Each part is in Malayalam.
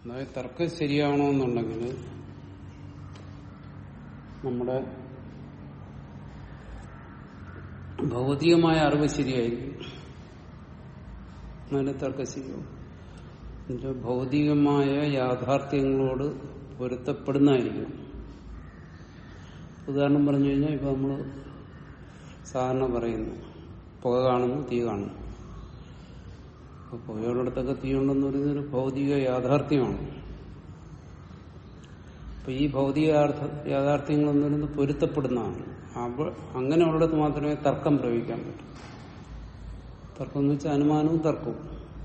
അതായത് തർക്കം ശരിയാവണമെന്നുണ്ടെങ്കിൽ നമ്മുടെ ഭൗതികമായ അറിവ് ശരിയായിരിക്കും എന്നാലും തർക്കം ശരിയാവും എന്നുവെച്ചാൽ ഭൗതികമായ യാഥാർത്ഥ്യങ്ങളോട് പൊരുത്തപ്പെടുന്നതായിരിക്കും ഉദാഹരണം പറഞ്ഞു കഴിഞ്ഞാൽ ഇപ്പൊ നമ്മൾ സാധാരണ പറയുന്നു പുക കാണുന്നു തീ കാണുന്നു അപ്പൊ പുകയുള്ളിടത്തൊക്കെ തീ ഉണ്ടെന്ന് പറയുന്നത് ഒരു ഭൗതിക യാഥാർത്ഥ്യമാണ് അപ്പൊ ഈ ഭൗതിക യാഥാർത്ഥ്യങ്ങളെന്ന് പറയുന്നത് പൊരുത്തപ്പെടുന്നതാണ് അവ അങ്ങനെയുള്ളിടത്ത് മാത്രമേ തർക്കം പ്രയോഗിക്കാൻ പറ്റൂ തർക്കം എന്ന് വെച്ചാൽ അനുമാനവും തർക്കവും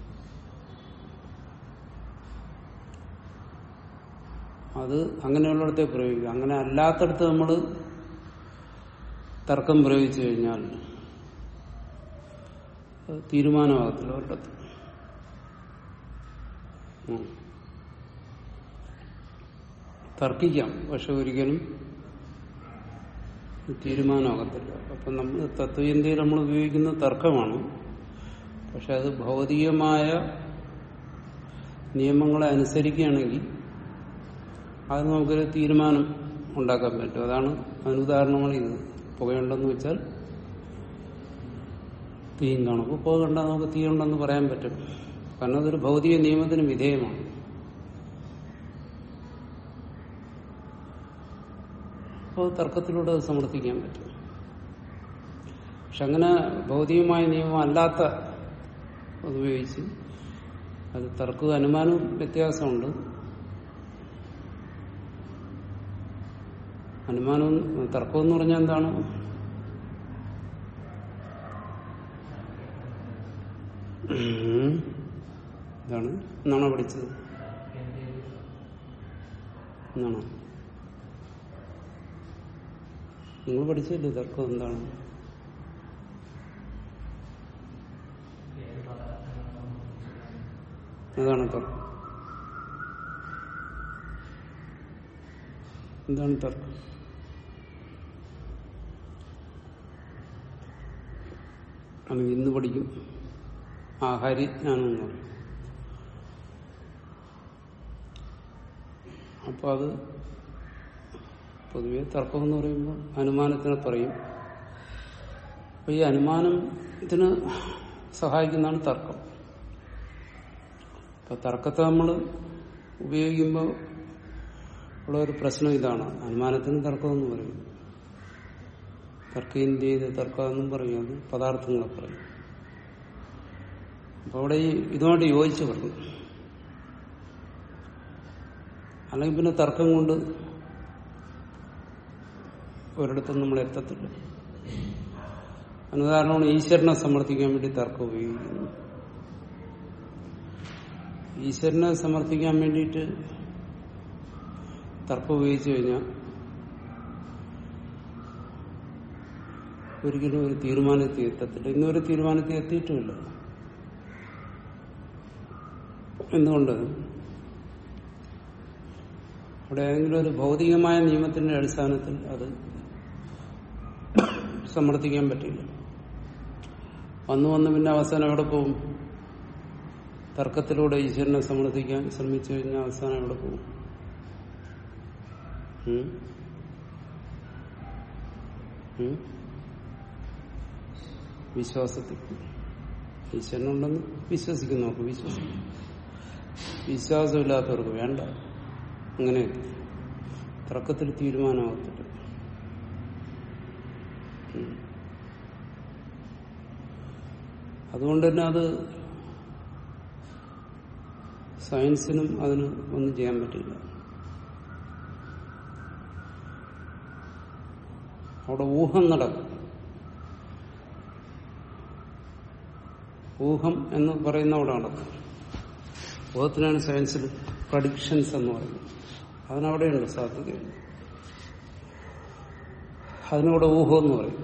അത് അങ്ങനെയുള്ളിടത്തെ പ്രയോഗിക്കും അങ്ങനെ അല്ലാത്തടത്ത് നമ്മൾ തർക്കം പ്രയോഗിച്ചു കഴിഞ്ഞാൽ അത് തീരുമാനമാകത്തില്ല ഒരിടത്ത് ഉം. തർക്കിക്കാം പക്ഷെ ഒരിക്കലും തീരുമാനമാകത്തില്ല അപ്പം നമ്മൾ തത്വചിന്തയിൽ നമ്മൾ ഉപയോഗിക്കുന്ന തർക്കമാണ് പക്ഷെ അത് ഭൗതികമായ നിയമങ്ങളെ അനുസരിക്കുകയാണെങ്കിൽ അത് നമുക്കൊരു തീരുമാനം ഉണ്ടാക്കാൻ പറ്റും അതാണ് അതിന് ഉദാഹരണമാണ് ഇത് പുകയുണ്ടെന്ന് വെച്ചാൽ തീയും കാണും അപ്പോൾ പുക കണ്ടാൽ നമുക്ക് തീ ഉണ്ടെന്ന് പറയാൻ പറ്റും കാരണം അതൊരു ഭൗതിക നിയമത്തിന് വിധേയമാണ് അപ്പോൾ തർക്കത്തിലൂടെ അത് സമർത്ഥിക്കാൻ പറ്റും പക്ഷെ അങ്ങനെ ഭൗതികമായ നിയമം അല്ലാത്ത അതുപയോഗിച്ച് അത് തർക്കവും അനുമാനവും വ്യത്യാസമുണ്ട് അനുമാനവും തർക്കം എന്ന് പറഞ്ഞാൽ എന്താണ് ഉം. എന്താണ് എന്നാണോ പഠിച്ചത് എന്നാണോ നിങ്ങൾ പഠിച്ചില്ലേ തർക്കം എന്താണ് അതാണ് തർക്കം എന്താണ് തർക്കം അത് ഇന്ന് പഠിക്കും ആഹാരി ജ്ഞാനം പറയും അപ്പൊ അത് പൊതുവെ തർക്കം എന്ന് പറയുമ്പോൾ അനുമാനത്തിനെ പറയും അപ്പൊ ഈ അനുമാനത്തിന് സഹായിക്കുന്നതാണ് തർക്കം അപ്പൊ തർക്കത്തെ നമ്മൾ ഉപയോഗിക്കുമ്പോൾ ഉള്ള ഒരു പ്രശ്നം ഇതാണ് അനുമാനത്തിന് തർക്കം എന്ന് പറയും തർക്കേന്ത്യത് തർക്കം എന്നും പറയും അത് പദാർത്ഥങ്ങളെ പറയും അപ്പൊ അവിടെ ഈ ഇതുമായിട്ട് യോജിച്ച് പറഞ്ഞു അല്ലെങ്കിൽ പിന്നെ തർക്കം കൊണ്ട് ഒരിടത്തും നമ്മൾ എത്തത്തില്ല അനുദാഹരണമാണ് ഈശ്വരനെ സമർത്ഥിക്കാൻ വേണ്ടി തർക്കം ഉപയോഗിക്കുന്നു ഈശ്വരനെ സമർത്ഥിക്കാൻ വേണ്ടിയിട്ട് തർക്കം ഉപയോഗിച്ചു കഴിഞ്ഞാൽ ഒരിക്കലും ഒരു തീരുമാനത്തിൽ എത്തത്തില്ല ഇന്നൊരു തീരുമാനത്തിൽ എത്തിയിട്ടുമില്ല എന്തുകൊണ്ട് അവിടെ ഏതെങ്കിലും ഒരു ഭൗതികമായ നിയമത്തിന്റെ അടിസ്ഥാനത്തിൽ അത് സമർത്ഥിക്കാൻ പറ്റില്ല വന്നു വന്ന് പിന്നെ അവസാനം എവിടെ പോകും തർക്കത്തിലൂടെ ഈശ്വരനെ സമർത്ഥിക്കാൻ ശ്രമിച്ചു കഴിഞ്ഞാൽ അവസാനം എവിടെ പോകും ഉം? ഉം? വിശ്വാസത്തിൽ ഈശ്വരനുണ്ടെന്ന് വിശ്വസിക്കുന്നവർക്ക് വിശ്വസിക്കും വിശ്വാസമില്ലാത്തവർക്ക് വേണ്ട അങ്ങനെ തർക്കത്തിൽ തീരുമാനമാകത്തില്ല ഉം. അതുകൊണ്ട് തന്നെ അത് സയൻസിനും അതിന് ഒന്നും ചെയ്യാൻ പറ്റില്ല അവിടെ ഊഹം നടക്കും ഊഹം എന്ന് പറയുന്ന അവിടെ നടക്കും ഊഹത്തിനാണ് സയൻസിൽ പ്രഡിക്ഷൻസ് എന്ന് പറയുന്നത് അതിനവിടെയുണ്ട് സാധ്യതയുണ്ട് അതിനവിടെ ഊഹം എന്ന് പറയും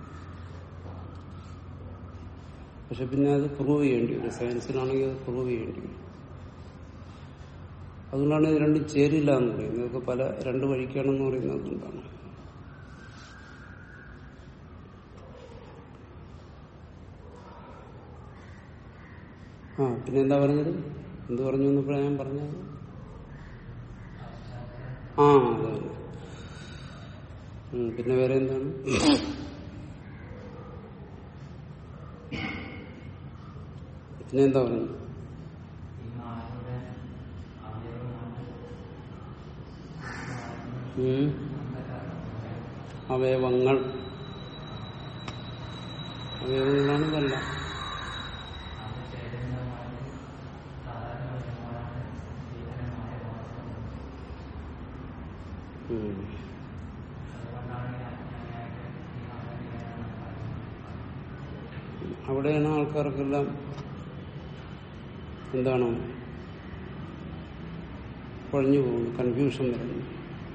പക്ഷെ പിന്നെ അത് പ്രൂവ് ചെയ്യേണ്ടി വരും സയൻസിനാണെങ്കിൽ അത് പ്രൂവ് ചെയ്യേണ്ടി വരും അതുകൊണ്ടാണ് ഇത് രണ്ടും ചേരില്ല എന്ന് പറയുന്നത് ഇതൊക്കെ പല രണ്ട് വഴിക്കാണെന്ന് പറയുന്നത് അതുകൊണ്ടാണ് ആ പിന്നെ എന്താ പറഞ്ഞത് എന്ത് പറഞ്ഞു എന്നപ്പോഴാണ് ഞാൻ പറഞ്ഞത് ആ അതെ ഉം, പിന്നെ വേറെ എന്താണ് പിന്നെ എന്താ പറയുന്നത് ഉം. അവയവങ്ങൾ അവയവങ്ങളാണ് ഇതല്ല ഉം. അവിടെയാണ് ആൾക്കാർക്കെല്ലാം എന്താണ് കുഴഞ്ഞു പോകുന്നു കൺഫ്യൂഷൻ വരുന്നു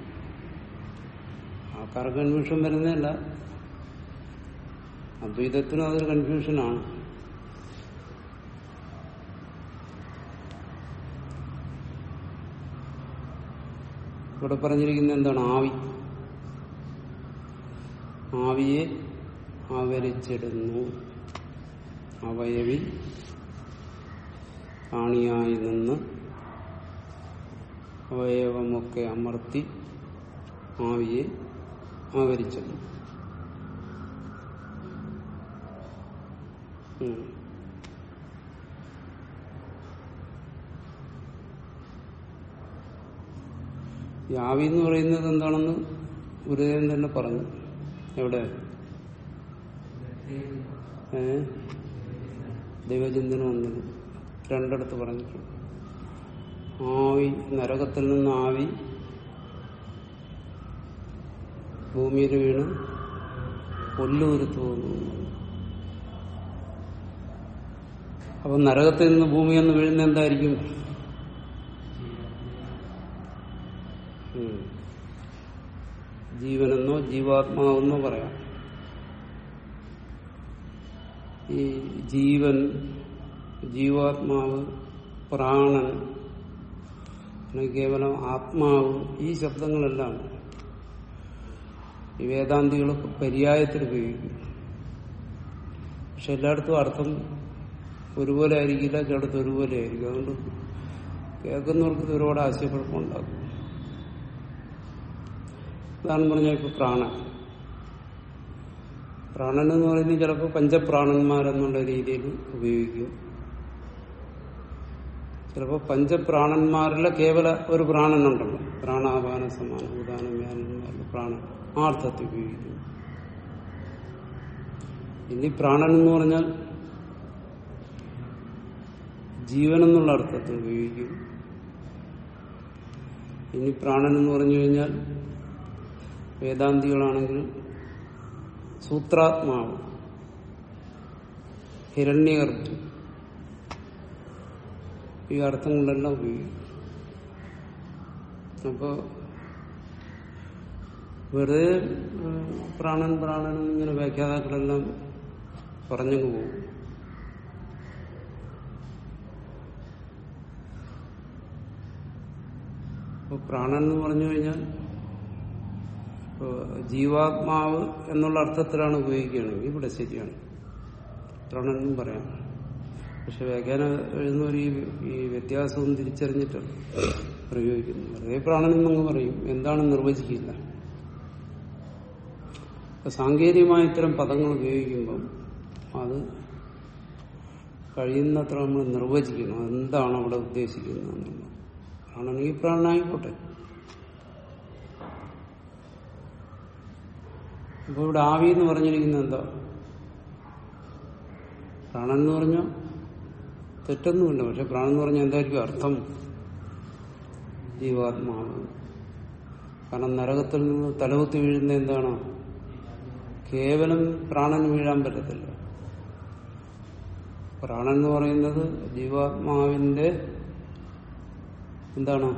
ആൾക്കാർക്ക് കൺഫ്യൂഷൻ വരുന്നതല്ല അദ്വൈതത്തിനും അതൊരു കൺഫ്യൂഷനാണ് ഇവിടെ പറഞ്ഞിരിക്കുന്നത് എന്താണ് ആവി ആവിയെ ആവരിച്ചിടുന്നു അവയവി ആണിയായി നിന്ന് അവയവമൊക്കെ അമർത്തി ആവിയെ ആവരിച്ചിടുന്നു ഉം. ഈ ആവി എന്ന് പറയുന്നത് എന്താണെന്ന് ഗുരുദേവൻ തന്നെ പറഞ്ഞു എവിടെ ഏ ദൈവചിന്തനം ഒന്നിന് രണ്ടിടത്ത് പറഞ്ഞിട്ടുണ്ട് ആവി നരകത്തിൽ നിന്ന് ആവി ഭൂമിയിൽ വീണ് പുല്ലുരുത്തു പോകുന്നു അപ്പൊ നരകത്തിൽ നിന്ന് ഭൂമി എന്ന് വീഴുന്ന എന്തായിരിക്കും ഉം. ജീവനെന്നോ ജീവാത്മാവെന്നോ പറയാം ഈ ജീവൻ ജീവാത്മാവ് പ്രാണൻ അല്ലെങ്കിൽ കേവലം ആത്മാവ് ഈ ശബ്ദങ്ങളെല്ലാം ഈ വേദാന്തികൾ പര്യായത്തിൽ ഉപയോഗിക്കും പക്ഷെ എല്ലായിടത്തും അർത്ഥം ഒരുപോലെ ആയിരിക്കില്ല ചിലടത്ത് ഒരുപോലെ ആയിരിക്കും അതുകൊണ്ട് കേൾക്കുന്നവർക്ക് ഇത് ഒരുപാട് ആശയക്കുഴപ്പമുണ്ടാകും ഉദാഹരണം പറഞ്ഞാൽ ഇപ്പൊ പ്രാണൻ പ്രാണൻ എന്ന് പറയുന്നത് ചിലപ്പോൾ പഞ്ചപ്രാണന്മാരെന്നുള്ള രീതിയിൽ ഉപയോഗിക്കും ചിലപ്പോൾ പഞ്ചപ്രാണന്മാരിലെ കേവല ഒരു പ്രാണനുണ്ടല്ലോ പ്രാണാപാന സമാന ഉദാനം വ്യാനന്മാരിലെ പ്രാണൻ ആ അർത്ഥത്തിൽ ഉപയോഗിക്കും ഇനി പ്രാണൻ എന്ന് പറഞ്ഞാൽ ജീവൻ എന്നുള്ള അർത്ഥത്തിൽ ഉപയോഗിക്കും ഇനി പ്രാണൻ എന്ന് പറഞ്ഞു കഴിഞ്ഞാൽ വേദാന്തികളാണെങ്കിൽ സൂത്രാത്മാവ് ഹിരണ്യഗർഭൻ ഈ അർത്ഥങ്ങളെല്ലാം ഉപയോഗിക്കും അപ്പോ വെറുതെ ഉം, പ്രാണൻ പ്രാണൻ ഇങ്ങനെ വ്യാഖ്യാതാക്കളെല്ലാം പറഞ്ഞങ്ങ് പോകും അപ്പൊ പ്രാണൻ എന്ന് പറഞ്ഞു കഴിഞ്ഞാൽ ഇപ്പൊ ജീവാത്മാവ് എന്നുള്ള അർത്ഥത്തിലാണ് ഉപയോഗിക്കുകയാണെങ്കിൽ ഇവിടെ ശരിയാണ് പ്രാണൻ എന്നും പറയാം പക്ഷെ വ്യാഖ്യാനം എഴുതുന്നവർ ഈ ഈ വ്യത്യാസവും തിരിച്ചറിഞ്ഞിട്ട് പ്രയോഗിക്കുന്നു വെറുതെ പ്രാണൻ എന്നങ്ങ് പറയും എന്താണെന്ന് നിർവചിക്കില്ല അപ്പൊ സാങ്കേതികമായ ഇത്തരം പദങ്ങൾ ഉപയോഗിക്കുമ്പം അത് കഴിയുന്നത്ര നമ്മൾ നിർവചിക്കണം എന്താണ് അവിടെ ഉദ്ദേശിക്കുന്നത് എന്നുള്ളത് പ്രാണനെങ്കിൽ പ്രാണനായിക്കോട്ടെ അപ്പൊ ഇവിടെ ആവി എന്ന് പറഞ്ഞിരിക്കുന്നത് എന്താ പ്രാണൻ എന്ന് പറഞ്ഞാൽ തെറ്റൊന്നുമില്ല പക്ഷെ പ്രാണൻ എന്ന് പറഞ്ഞാൽ എന്തായിരിക്കും അർത്ഥം ജീവാത്മാവ് കാരണം നരകത്തിൽ നിന്ന് തലകുത്തി വീഴുന്ന എന്താണ് കേവലം പ്രാണന് വീഴാൻ പറ്റത്തില്ല പ്രാണൻ എന്ന് പറയുന്നത് ജീവാത്മാവിന്റെ എന്താണ്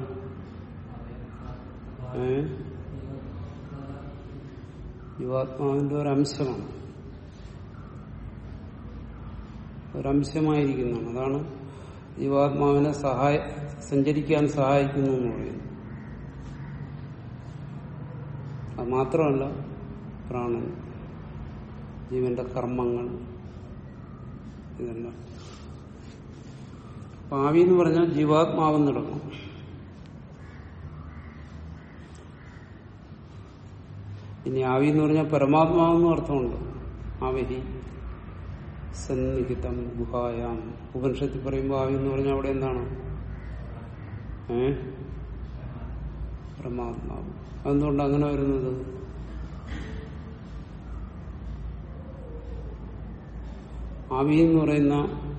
ഏ ജീവാത്മാവിന്റെ ഒരംശമാണ് ഒരംശമായിരിക്കുന്നതാണ് അതാണ് ജീവാത്മാവിനെ സഹായ സഞ്ചരിക്കാൻ സഹായിക്കുന്നു എന്ന് പറയുന്നത് അത് മാത്രമല്ല പ്രാണൻ ജീവന്റെ കർമ്മങ്ങൾ ഇതെല്ലാം ഭാവി എന്ന് പറഞ്ഞാൽ ജീവാത്മാവെന്ന് എടുക്കണം ഇനി ആവി എന്ന് പറഞ്ഞാൽ പരമാത്മാവെന്നും അർത്ഥമുണ്ട് ആവിഹി സന്നിഹിതം ഗുഹായാം ഉപനിഷത്തിൽ പറയുമ്പോൾ ആവി എന്ന് പറഞ്ഞാൽ അവിടെ എന്താണ് ഏ പരമാത്മാവ് അതെന്തുകൊണ്ട് അങ്ങനെ വരുന്നത് ആവി എന്ന് പറയുന്ന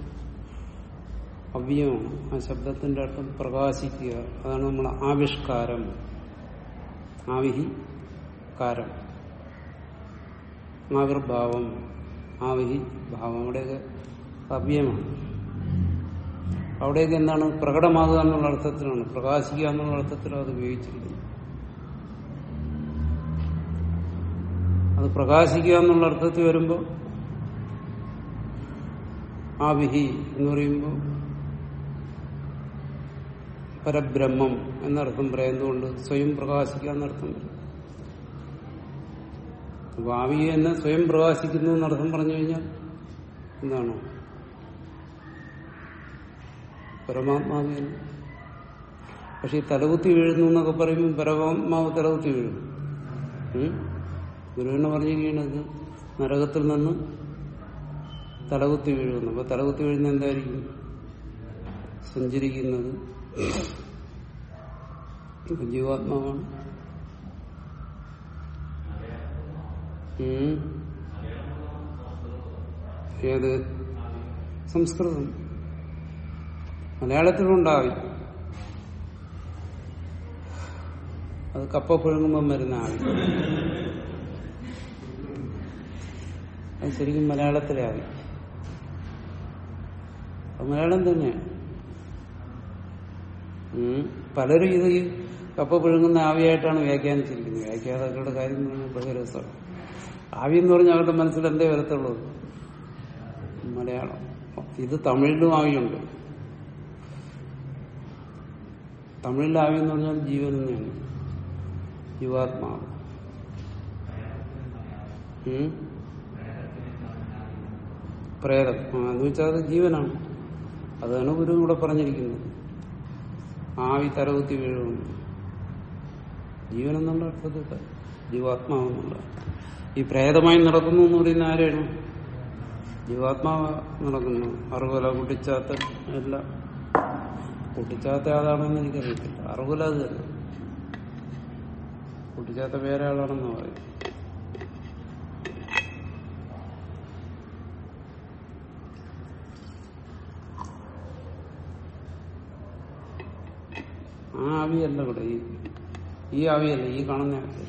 അവ്യമാണ് ആ ശബ്ദത്തിന്റെ അർത്ഥം പ്രകാശിക്കുക അതാണ് നമ്മൾ ആവിഷ്കാരം ആവിഹി കാരം ആവിർഭാവം ആവിഹി ഭാവം അവിടെയൊക്കെ അവ്യമാണ് അവിടെയൊക്കെ എന്താണ് പ്രകടമാകുക എന്നുള്ള അർത്ഥത്തിലാണ് പ്രകാശിക്കുക എന്നുള്ള അർത്ഥത്തിലാണ് അത് ഉപയോഗിച്ചിരിക്കുന്നത് അത് പ്രകാശിക്കുക എന്നുള്ള അർത്ഥത്തിൽ വരുമ്പോൾ ആവിഹി എന്ന് പറയുമ്പോൾ പരബ്രഹ്മം എന്നർത്ഥം പറയാം എന്തുകൊണ്ട് സ്വയം പ്രകാശിക്കുക എന്നർത്ഥം വരും അപ്പൊ ആവിയെ തന്നെ സ്വയം പ്രകാശിക്കുന്നു എന്നർത്ഥം പറഞ്ഞു കഴിഞ്ഞാൽ എന്താണ് പരമാത്മാവ് തന്നെ പക്ഷെ ഈ തലകുത്തി വീഴുന്നു എന്നൊക്കെ പറയുമ്പോൾ പരമാത്മാവ് തലകുത്തി വീഴും ഉം? ഗുരുവിനെ പറഞ്ഞിരിക്കുന്നത് നരകത്തിൽ നിന്ന് തലകുത്തി വീഴുന്നു അപ്പൊ തലകുത്തി വീഴുന്ന എന്തായിരിക്കും സഞ്ചരിക്കുന്നത് ഇപ്പൊ ജീവാത്മാവാണ് ഉം. ഏത് സംസ്കൃതം മലയാളത്തിലുണ്ടാവി അത് കപ്പ പുഴുങ്ങുമ്പം വരുന്ന ആവി അത് ശരിക്കും മലയാളത്തിലെ ആവി അത് മലയാളം തന്നെയാണ് ഉം. പലരും ഇത് ഈ കപ്പ പുഴുങ്ങുന്ന ആവിയായിട്ടാണ് വ്യാഖ്യാനിച്ചിരിക്കുന്നത് വ്യാഖ്യാതാക്കളുടെ കാര്യം എന്ന് പറഞ്ഞാൽ ബഹിരസമാണ് ആവി എന്ന് പറഞ്ഞാൽ അവരുടെ മനസ്സിൽ എന്തേ വരത്തുള്ളൂ മലയാളം ഇത് തമിഴിലും ആവിയുണ്ട് തമിഴിൽ ആവി എന്ന് പറഞ്ഞാൽ ജീവൻ തന്നെയാണ് ജീവാത്മാവ് ഉം? പ്രേതം ആ, എന്ന് വെച്ചാൽ അത് ജീവനാണ് അതാണ് ഗുരു ഇവിടെ പറഞ്ഞിരിക്കുന്നത് ആവി തലകുത്തി വീഴുന്നു ജീവൻ എന്നുള്ള അർത്ഥത്തിൽ ജീവാത്മാവെന്നുള്ള ഈ പ്രേതമായി നടക്കുന്നു എന്ന് പറയുന്ന ആരെയാണ് ജീവാത്മാവ് നടക്കുന്നു അറുകൊല കുട്ടിച്ചാത്ത എല്ലാം കുട്ടിച്ചാത്ത ആളാണെന്ന് എനിക്കറിയത്തില്ല അറുകൊല അത് തന്നെ കുട്ടിച്ചാത്ത വേറെ ആളാണെന്ന് പറയും ആ ആവിയല്ല ഇവിടെ ഈ ഈ ആവിയല്ല ഈ കാണുന്ന ആവി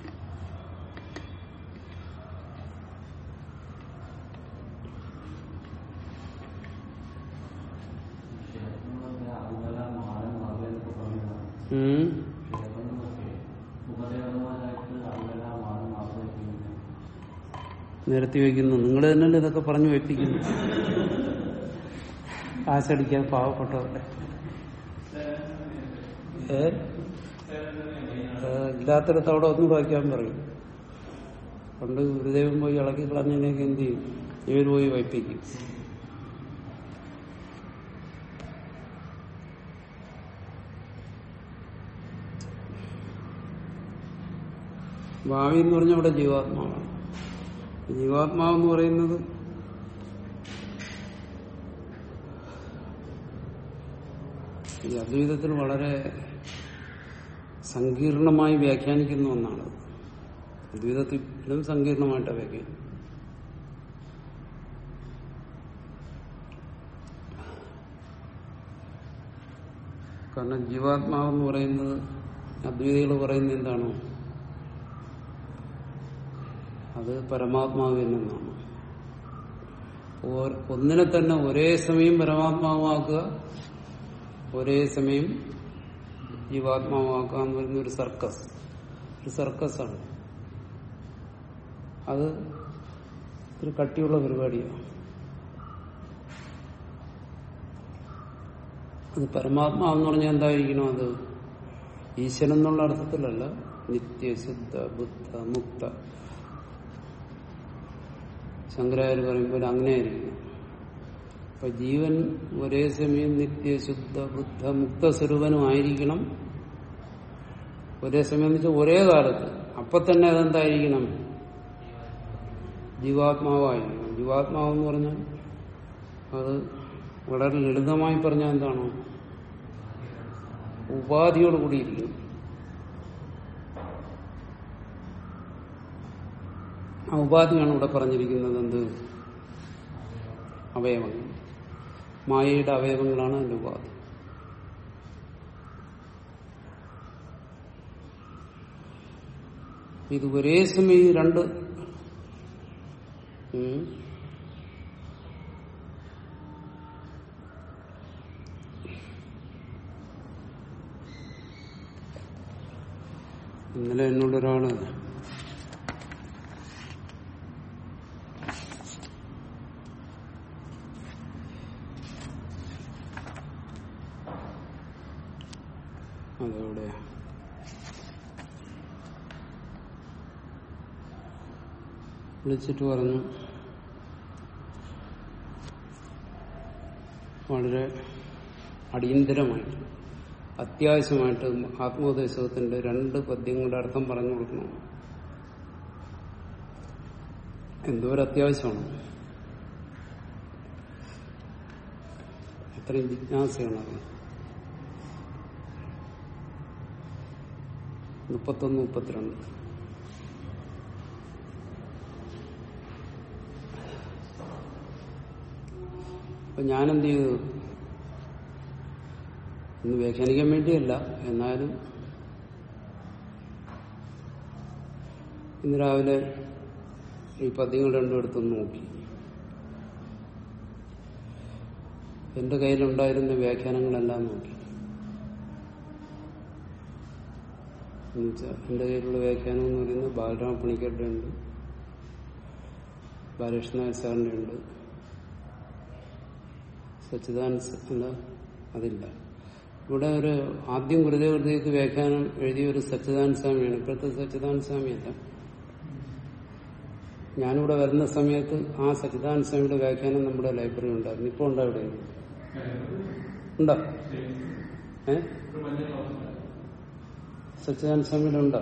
ഉം. നിരത്തി വയ്ക്കുന്നു നിങ്ങൾ തന്നെയല്ലേ ഇതൊക്കെ പറഞ്ഞു വെപ്പിക്കുന്നു ആശടിക്കാതെ പാവപ്പെട്ടവരുടെ ഏ ഏ, ഇല്ലാത്തിടത്ത് അവിടെ ഒന്നും വായിക്കാൻ പറയും പണ്ട് ഗുരുദേവൻ പോയി ഇളക്കി കളഞ്ഞതിനൊക്കെ എന്ത് ചെയ്യും ഇവർ പോയി വയ്പ്പിക്കും ഭാവി എന്ന് പറഞ്ഞാൽ അവിടെ ജീവാത്മാവാണ് ജീവാത്മാവെന്ന് പറയുന്നത് ഈ അദ്വൈതത്തിൽ വളരെ സങ്കീർണമായി വ്യാഖ്യാനിക്കുന്ന ഒന്നാണ് അദ്വൈതത്തിലും സങ്കീർണമായിട്ടാണ് വ്യാഖ്യാനം കാരണം ജീവാത്മാവെന്ന് പറയുന്നത് അദ്വൈതികൾ പറയുന്നത് എന്താണോ അത് പരമാത്മാവ് എന്നാണ് ഓ- ഒന്നിനെ തന്നെ ഒരേ സമയം പരമാത്മാവാക്കുക ഒരേ സമയം ജീവാത്മാവാക്കുക എന്ന് പറയുന്ന ഒരു സർക്കസ് ഒരു സർക്കസാണ് അത് ഒരു കട്ടിയുള്ള പരിപാടിയാണ് അത് പരമാത്മാവെന്ന് പറഞ്ഞാൽ എന്തായിരിക്കണം അത് ഈശ്വരൻ എന്നുള്ള അർത്ഥത്തിലല്ല നിത്യശുദ്ധ ബുദ്ധ മുക്ത ശങ്കരാചാര്യ പറയുമ്പോൾ അങ്ങനെയായിരിക്കും അപ്പൊ ജീവൻ ഒരേ സമയം നിത്യശുദ്ധ ബുദ്ധ മുക്ത സ്വരൂപനുമായിരിക്കണം ഒരേ സമയം എന്ന് വെച്ചാൽ ഒരേ കാലത്ത് അപ്പൊ തന്നെ അതെന്തായിരിക്കണം ജീവാത്മാവായിരിക്കണം ജീവാത്മാവ് എന്ന് പറഞ്ഞാൽ അത് വളരെ ലളിതമായി പറഞ്ഞാൽ എന്താണോ ഉപാധിയോട് കൂടിയിരിക്കും ആ ഉപാധിയാണ് ഇവിടെ പറഞ്ഞിരിക്കുന്നത് എന്ത് അവയവങ്ങൾ മായയുടെ അവയവങ്ങളാണ് അതിന്റെ ഉപാധി ഇത് ഒരേ സമയം ഈ രണ്ട് ഉം, ഇന്നലെ എന്നോടൊരാള് അതെവിടെ വിളിച്ചിട്ട് പറഞ്ഞു വളരെ അടിയന്തരമായിട്ട് അത്യാവശ്യമായിട്ട് ആത്മോപദേശത്തിന്റെ രണ്ട് പദ്യങ്ങളുടെ അർത്ഥം പറഞ്ഞു കൊടുക്കണം എന്തോ ഒരു അത്യാവശ്യമാണ് അത്രയും ജിജ്ഞാസയാണ് അത് മുപ്പത്തൊന്ന് മുപ്പത്തിരണ്ട് അപ്പൊ ഞാനെന്ത് ചെയ്തു ഇന്ന് വ്യാഖ്യാനിക്കാൻ വേണ്ടിയല്ല എന്നാലും ഇന്ന് രാവിലെ ഈ പദ്യങ്ങൾ രണ്ടും എടുത്തൊന്ന് നോക്കി എന്റെ കയ്യിലുണ്ടായിരുന്ന വ്യാഖ്യാനങ്ങളെല്ലാം നോക്കി എന്നുവെച്ചാൽ എന്റെ കയ്യിലുള്ള വ്യാഖ്യാനം എന്ന് പറയുന്നത് ബാലരാമ പണിക്കരുടെ ഉണ്ട് ബാലകൃഷ്ണ നായർ സാറിന്റെ ഉണ്ട് സച്ചിദാനന്ദ അല്ല അതില്ല ഇവിടെ ഒരു ആദ്യം ഗുരുദേവൃതിക്ക് വ്യാഖ്യാനം എഴുതിയ ഒരു സച്ചിദാനന്ദ സ്വാമിയാണ് ഇപ്പോഴത്തെ സച്ചിദാനന്ദ സ്വാമിയല്ല ഞാനിവിടെ വരുന്ന സമയത്ത് ആ സച്ചിദാനന്ദ സ്വാമിയുടെ വ്യാഖ്യാനം നമ്മുടെ ലൈബ്രറി ഉണ്ടായിരുന്നു ഇപ്പൊ ഉണ്ടോ ഇവിടെ ഉണ്ടോ ഏ സച്ചിദാനന്ദ സ്വാമിയുടെ ഉണ്ടോ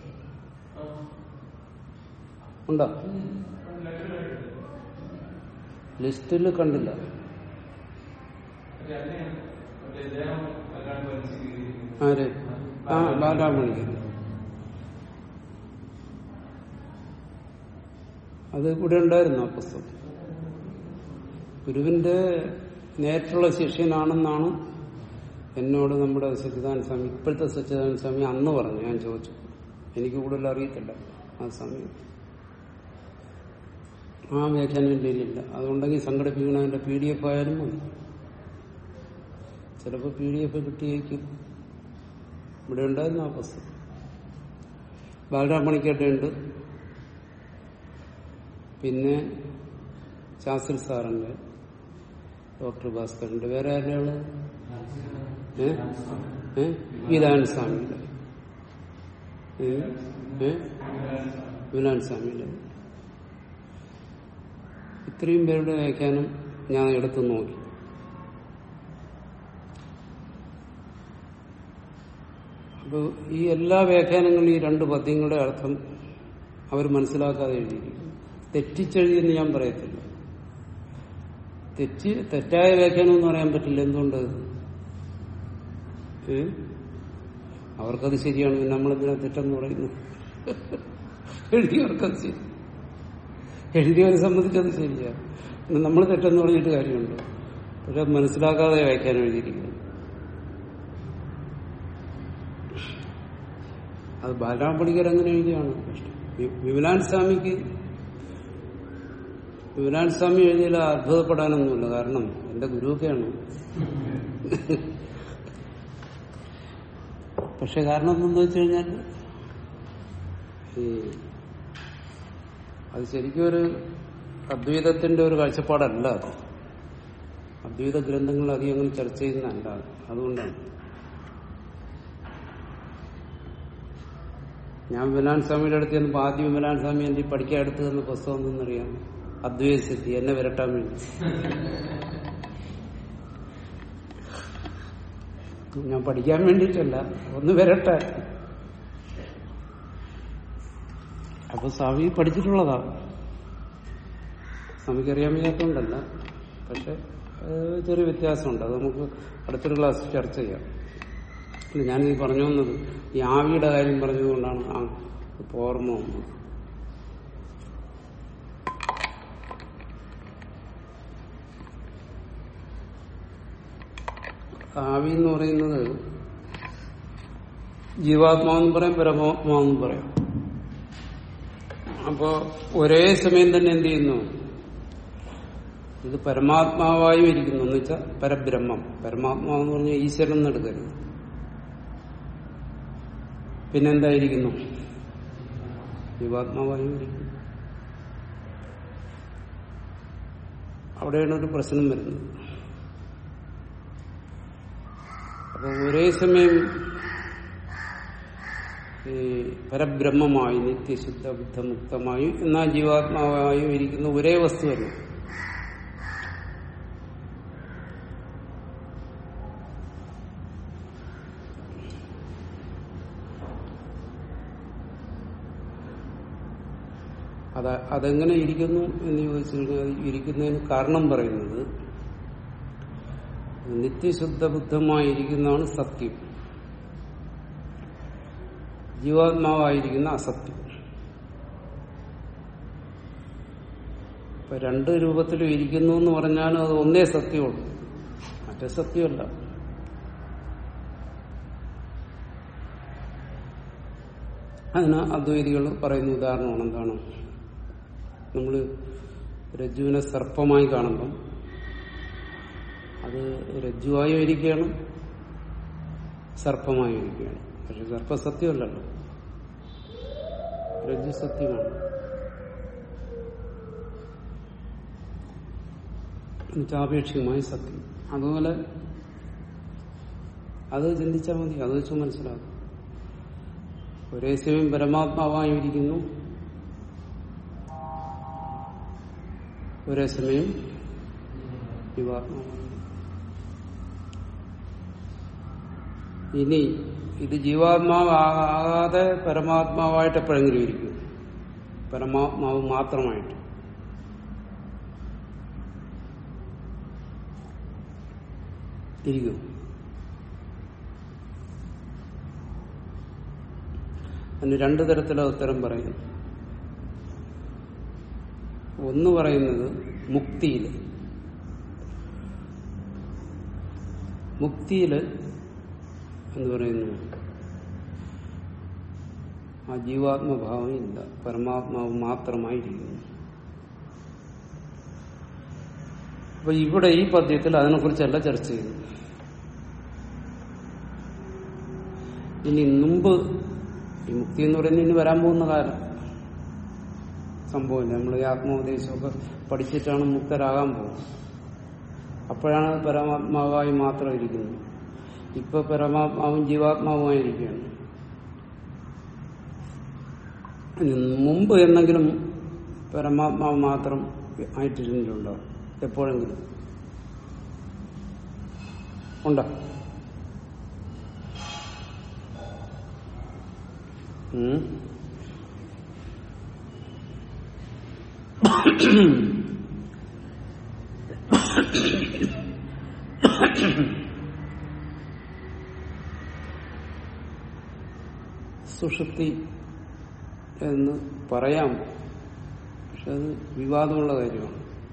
ഉണ്ടോ ലിസ്റ്റിൽ കണ്ടില്ല ആര് ആ ബാലാമണിക്ക് അത് ഇവിടെ ഉണ്ടായിരുന്നു ആ പുസ്തകം ഗുരുവിന്റെ നേരിട്ടുള്ള ശിഷ്യനാണെന്നാണ് എന്നോട് നമ്മുടെ സച്ചിദാനന്ദ സ്വാമി ഇപ്പോഴത്തെ സച്ചിദാനന്ദ സ്വാമി അന്ന് പറഞ്ഞു ഞാൻ ചോദിച്ചു എനിക്ക് കൂടുതൽ അറിയത്തില്ല ആ സമയം ആ വ്യാഖ്യാനം എൻ്റെ കയ്യിലില്ല അതുകൊണ്ടെങ്കിൽ സംഘടിപ്പിക്കണതിന്റെ പി ഡി എഫ് ആയാലും മതി ചിലപ്പോൾ പി ഡി എഫ് കിട്ടിയേക്കും ഇവിടെ ഉണ്ടായിരുന്നു ആ പുസ്തകം ബാലരാം പണിക്കട്ടെ ഉണ്ട് പിന്നെ ശാസ്ത്രി സാറിന്റെ ഡോക്ടർ ഭാസ്കറിന്റെ വേറെ ആരുടെയാണ് ഏ ഏ വിലാൻ സ്വാമിയുടെ ഏ ഏ വിലാൻ സ്വാമിയുടെ ഇത്രയും പേരുടെ വ്യാഖ്യാനം ഞാൻ എടുത്തു നോക്കി അപ്പോൾ ഈ എല്ലാ വ്യാഖ്യാനങ്ങളും ഈ രണ്ട് പദ്യങ്ങളുടെ അർത്ഥം അവർ മനസ്സിലാക്കാതെ എഴുതിയിരിക്കും തെറ്റിച്ചെഴുതിയെന്ന് ഞാൻ പറയത്തില്ല തെറ്റ് തെറ്റായ വ്യാഖ്യാനം എന്ന് പറയാൻ പറ്റില്ല എന്തുകൊണ്ട് ഏ? അവർക്കത് ശരിയാണ് പിന്നെ നമ്മളെന്തിനാ തെറ്റെന്ന് പറയുന്നു എഴുതിയവർക്കത് ശരി എഴുതിയവരെ സംബന്ധിച്ചത് ശരിയാണ് പിന്നെ നമ്മൾ തെറ്റെന്ന് പറഞ്ഞിട്ട് കാര്യമുണ്ടോ പക്ഷെ അത് മനസ്സിലാക്കാതെ വ്യാഖ്യാനം എഴുതിയിരിക്കുന്നു അത് ബാലരാം പണിക്കർ അങ്ങനെ എഴുതിയാണ് വി- വിമലാൻ സ്വാമിക്ക് വിമലാൻ സ്വാമി എഴുതിയാൽ അത്ഭുതപ്പെടാനൊന്നുമില്ല കാരണം എന്റെ ഗുരുവൊക്കെയാണ് പക്ഷെ കാരണം എന്തെന്ന് വെച്ച് കഴിഞ്ഞാൽ ഈ അത് ശരിക്കും ഒരു അദ്വൈതത്തിന്റെ ഒരു കാഴ്ചപ്പാടല്ല അത് അദ്വൈത ഗ്രന്ഥങ്ങൾ അധികം അങ്ങനെ ചർച്ച ചെയ്യുന്നതല്ല അത്. അതുകൊണ്ടാണ് ഞാൻ വിമലാൻ സ്വാമിയുടെ അടുത്ത് ചെന്നപ്പോൾ ആദ്യം വിമലാൻ സ്വാമി എന്റെ ഈ പഠിക്കാൻ എടുത്തു തന്ന പുസ്തകം എന്തെന്നറിയാം അദ്വൈത സിദ്ധി എന്നെ വിരട്ടാൻ വേണ്ടി ഞാൻ പഠിക്കാൻ വേണ്ടിയിട്ടല്ല ഒന്ന് വരട്ടെ അപ്പൊ സ്വാമി പഠിച്ചിട്ടുള്ളതാ സ്വാമിക്ക് അറിയാൻ വയ്യാത്തതുകൊണ്ടല്ല പക്ഷെ ഏഹ്, ചെറിയ വ്യത്യാസമുണ്ട് അത് നമുക്ക് അടുത്തൊരു ക്ലാസ് ചർച്ച ചെയ്യാം അല്ല, ഞാനിത് പറഞ്ഞു വന്നത് ഈ ആവിയുടെ കാര്യം പറഞ്ഞതുകൊണ്ടാണ് ആ ഇപ്പൊ ഓർമ്മ വന്നത് ആവി എന്ന് പറയുന്നത് ജീവാത്മാവെന്നും പറയാം പരമാത്മാവെന്നും പറയാം അപ്പോ ഒരേ സമയം തന്നെ എന്ത് ചെയ്യുന്നു ഇത് പരമാത്മാവായും ഇരിക്കുന്നു എന്ന് വെച്ചാൽ പരബ്രഹ്മം പരമാത്മാവെന്ന് പറഞ്ഞാൽ ഈശ്വരൻ എന്ന് എടുക്കരുത് പിന്നെന്തായിരിക്കുന്നു ജീവാത്മാവായും ഇരിക്കുന്നു അവിടെയാണ് ഒരു പ്രശ്നം വരുന്നത് അപ്പൊ ഒരേ സമയം ഈ പരബ്രഹ്മമായി നിത്യശുദ്ധ ബുദ്ധമുക്തമായും എന്നാൽ ജീവാത്മാവായും ഇരിക്കുന്ന ഒരേ വസ്തു തന്നെ അത് അതെങ്ങനെ ഇരിക്കുന്നു എന്ന് ചോദിച്ചു കഴിഞ്ഞാൽ അത് ഇരിക്കുന്നതിന് കാരണം പറയുന്നത് നിത്യശുദ്ധ ബുദ്ധമായിരിക്കുന്നതാണ് സത്യം ജീവാത്മാവായിരിക്കുന്ന അസത്യം ഇപ്പൊ രണ്ട് രൂപത്തിലും ഇരിക്കുന്നു എന്ന് പറഞ്ഞാലും അത് ഒന്നേ സത്യമുള്ളൂ മറ്റേ സത്യമല്ല അതിന് അദ്വൈതികൾ പറയുന്ന ഉദാഹരണമാണ് എന്താണ് നമ്മൾ രജ്ജുവിനെ സർപ്പമായി കാണുമ്പം അത് രജ്ജുവായും ഇരിക്കുകയാണ് സർപ്പമായും ഇരിക്കുകയാണ് പക്ഷെ സർപ്പ സത്യമല്ലല്ലോ രജ്ജു സത്യമാണ് എന്നുവെച്ചാപേക്ഷികമായി സത്യം അതുപോലെ അത് ചിന്തിച്ചാൽ മതി അത് വെച്ച് മനസ്സിലാക്കും ഒരേ സമയം പരമാത്മാവായും ഇരിക്കുന്നു ഒരേ സമയം ജീവാത്മാവായും ഇനി ഇത് ജീവാത്മാവാകാതെ പരമാത്മാവായിട്ട് എപ്പോഴെങ്കിലും ഇരിക്കും പരമാത്മാവ് മാത്രമായിട്ട് ഇരിക്കും അതിന് രണ്ടു തരത്തിലുള്ള ഉത്തരം പറയുന്നു ഒന്ന് പറയുന്നത് മുക്തിയില് മുക്തിയില് എന്ന് പറയുന്നു ആ ജീവാത്മഭാവം ഇല്ല പരമാത്മാവ് മാത്രമായിരിക്കുന്നു അപ്പൊ ഇവിടെ ഈ പദ്യത്തിൽ അതിനെക്കുറിച്ചല്ല ചർച്ച ചെയ്യുന്നു ഇനി മുമ്പ് ഈ മുക്തി എന്ന് പറയുന്നത് ഇനി വരാൻ പോകുന്ന കാലം സംഭവമില്ല നമ്മൾ ഈ ആത്മോപദേശമൊക്കെ പഠിച്ചിട്ടാണ് മുക്തരാകാൻ പോകുന്നത് അപ്പോഴാണ് പരമാത്മാവായി മാത്രം ഇരിക്കുന്നത് ഇപ്പൊ പരമാത്മാവും ജീവാത്മാവുമായിരിക്കുകയാണ് ഇനി മുമ്പ് എന്നെങ്കിലും പരമാത്മാവ് മാത്രം ആയിട്ടിരുന്നിട്ടുണ്ടോ എപ്പോഴെങ്കിലും ഉണ്ടോ ഉം സുഷുപ്തി എന്ന് പറയാം പക്ഷെ അത് വിവാദമുള്ള കാര്യമാണ്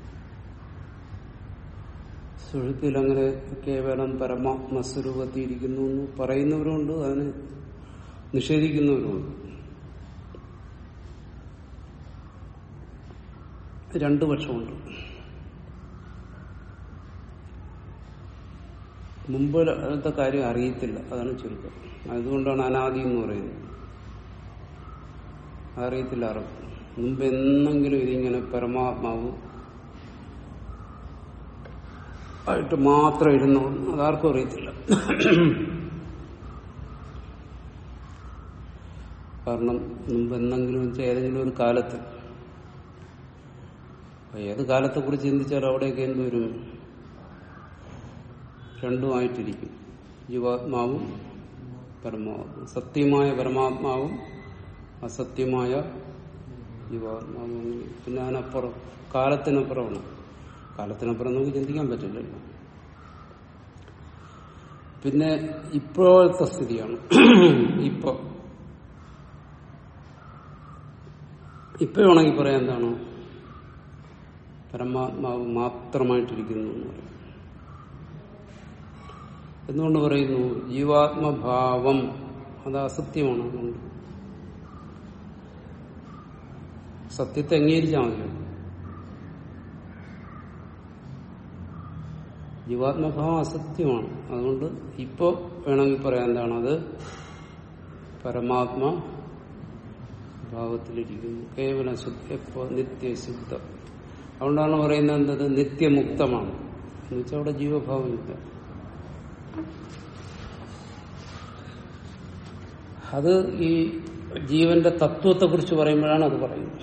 സുഷുപ്തിയിൽ അങ്ങനെ കേവലം പരമാത്മസ്വരൂപത്തിൽ ഇരിക്കുന്നു എന്ന് പറയുന്നവരുമുണ്ട് അതിന് നിഷേധിക്കുന്നവരുമുണ്ട് രണ്ടു പക്ഷമുണ്ട് മുമ്പ് അങ്ങനത്തെ കാര്യം അറിയത്തില്ല അതാണ് ചുരുക്കം അതുകൊണ്ടാണ് അനാദി എന്ന് പറയുന്നത് അറിയത്തില്ല ആർക്കും മുമ്പ് എന്നെങ്കിലും ഇതിങ്ങനെ പരമാത്മാവ് ആയിട്ട് മാത്രം ഇരുന്നു അതാർക്കും അറിയത്തില്ല കാരണം മുമ്പ് എന്തെങ്കിലും വെച്ചാൽ ഏതെങ്കിലും ഒരു കാലത്ത് അപ്പൊ ഏത് കാലത്തെ കുറിച്ച് ചിന്തിച്ചാലും അവിടെയൊക്കെ എന്ത് വരും രണ്ടുമായിട്ടിരിക്കും ജീവാത്മാവും പരമാത്മാവും സത്യമായ പരമാത്മാവും അസത്യമായ ജീവാത്മാവ് മുങ്ങി പിന്നെ അതിനപ്പുറം കാലത്തിനപ്പുറമാണ് കാലത്തിനപ്പുറം നമുക്ക് ചിന്തിക്കാൻ പറ്റില്ലല്ലോ പിന്നെ ഇപ്പോഴത്തെ സ്ഥിതിയാണ് ഇപ്പൊ ഇപ്പൊ വേണമെങ്കിൽ പറയാം എന്താണ് പരമാത്മാവ് മാത്രമായിട്ടിരിക്കുന്നു എന്ന് പറയും എന്തുകൊണ്ട് പറയുന്നു ജീവാത്മഭാവം അത് അസത്യമാണ് അതുകൊണ്ട് സത്യത്തെ അംഗീകരിച്ചാൽ മതിയോ ജീവാത്മഭാവം അസത്യമാണ് അതുകൊണ്ട് ഇപ്പോ വേണമെങ്കിൽ പറയാൻ എന്താണ് അത് പരമാത്മ ഭാവത്തിലിരിക്കുന്നു കേവല ശുദ്ധ എപ്പോ നിത്യശുദ്ധം അതുകൊണ്ടാണ് പറയുന്നത് എന്തത് നിത്യമുക്തമാണ് എന്നുവെച്ചാൽ അവിടെ ജീവഭാവമില്ല അത് ഈ ജീവന്റെ തത്വത്തെ കുറിച്ച് പറയുമ്പോഴാണ് അത് പറയുന്നത്